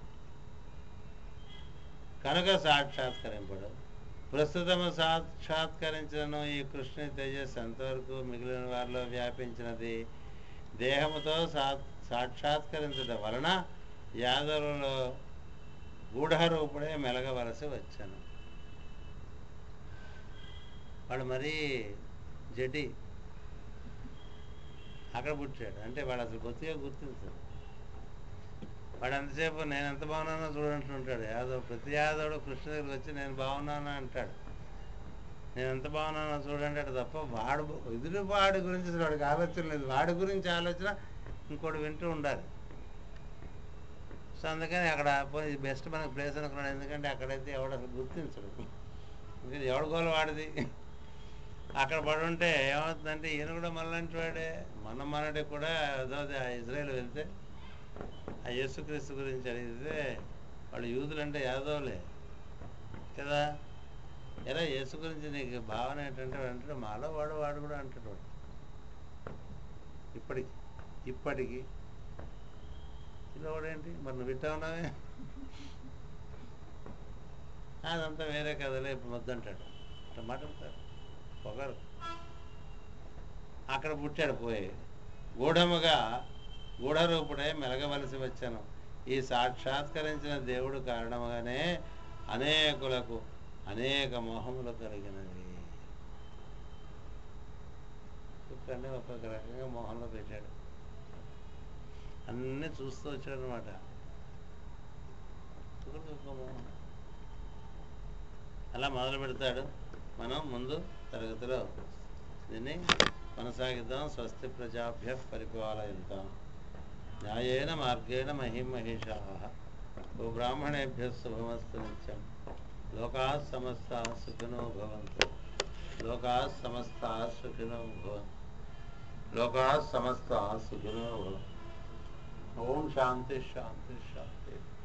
కనుక సాక్షాత్కరింపడు ప్రస్తుతము సాక్షాత్కరించను ఈ కృష్ణుని తేజస్సు ఎంతవరకు మిగిలిన వారిలో వ్యాపించినది దేహముతో సా సాక్షాత్కరించడం వలన యాదవులలో గూఢరూపుడే మెలగవలసి వచ్చాను వాడు మరీ జడ్డి అక్కడ పుట్టాడు అంటే వాడు అసలు బొత్తిగా గుర్తించాడు వాడు ఎంతసేపు నేను ఎంత బాగున్నానో చూడంటుంటాడు యాదవ్ ప్రతి యాదవుడు కృష్ణ దగ్గరికి వచ్చి నేను బాగున్నాను అంటాడు నేను ఎంత బాగున్నానో చూడండి అంటే తప్ప వాడు ఎదురు వాడి గురించి అసలు వాడికి ఆలోచన లేదు వాడి గురించి ఆలోచన ఇంకోటి వింటూ ఉండాలి సో అందుకని అక్కడ పోయి బెస్ట్ మనకి ప్లేస్ అనుకున్నాడు ఎందుకంటే అక్కడైతే ఎవడు అసలు గుర్తించడు ఇంకా ఎవడు గోల వాడిది అక్కడ పడి ఉంటే ఏమవుతుందంటే ఈయన కూడా మనలాంటి వాడే మన మనడే కూడా ఏదో అది ఆ ఇజ్రాయెల్ వెళ్తే ఆ యేసుక్రీస్తు గురించి అడిగితే వాళ్ళు యూదులు అంటే యాదవులే కదా ఎలా యేసు గురించి నీకు భావన ఏంటంటే వాడు అంటాడు మాలో వాడు వాడు కూడా అంటాడు వాడు ఇప్పటికి ఇప్పటికి ఇలా వాడేంటి మరి నువ్వు ఇట్టా ఉన్నావే అదంతా వేరే కథలే ఇప్పుడు వద్దంటాడు ఇట్లా మాట్లాడతారు పొగరు అక్కడ పుట్టాడు పోయి గూఢముగా గూఢరూపుడే మెలగవలసి వచ్చాను ఈ సాక్షాత్కరించిన దేవుడు కారణముగానే అనేకులకు అనేక మోహములు కలిగినవి ఒక్కొక్కరిని ఒక్కొక్క రకంగా మోహంలో పెట్టాడు అన్నీ చూస్తూ వచ్చాడనమాట అలా మొదలు పెడతాడు మనం ముందు తరగతిలో దీన్ని కొనసాగిద్దాం స్వస్తి ప్రజాభ్య పరిపాలయంతాం న్యాయేన మార్గేణ మహిమహేషా ఓ బ్రాహ్మణేభ్య శుభమస్తు నిత్యం లోకా సమస్త సుఖినో భవంతు లోకా సమస్త సుఖినో భవంతు లోకా సమస్త సుఖినో భవంతు ఓం శాంతి శాంతి శాంతి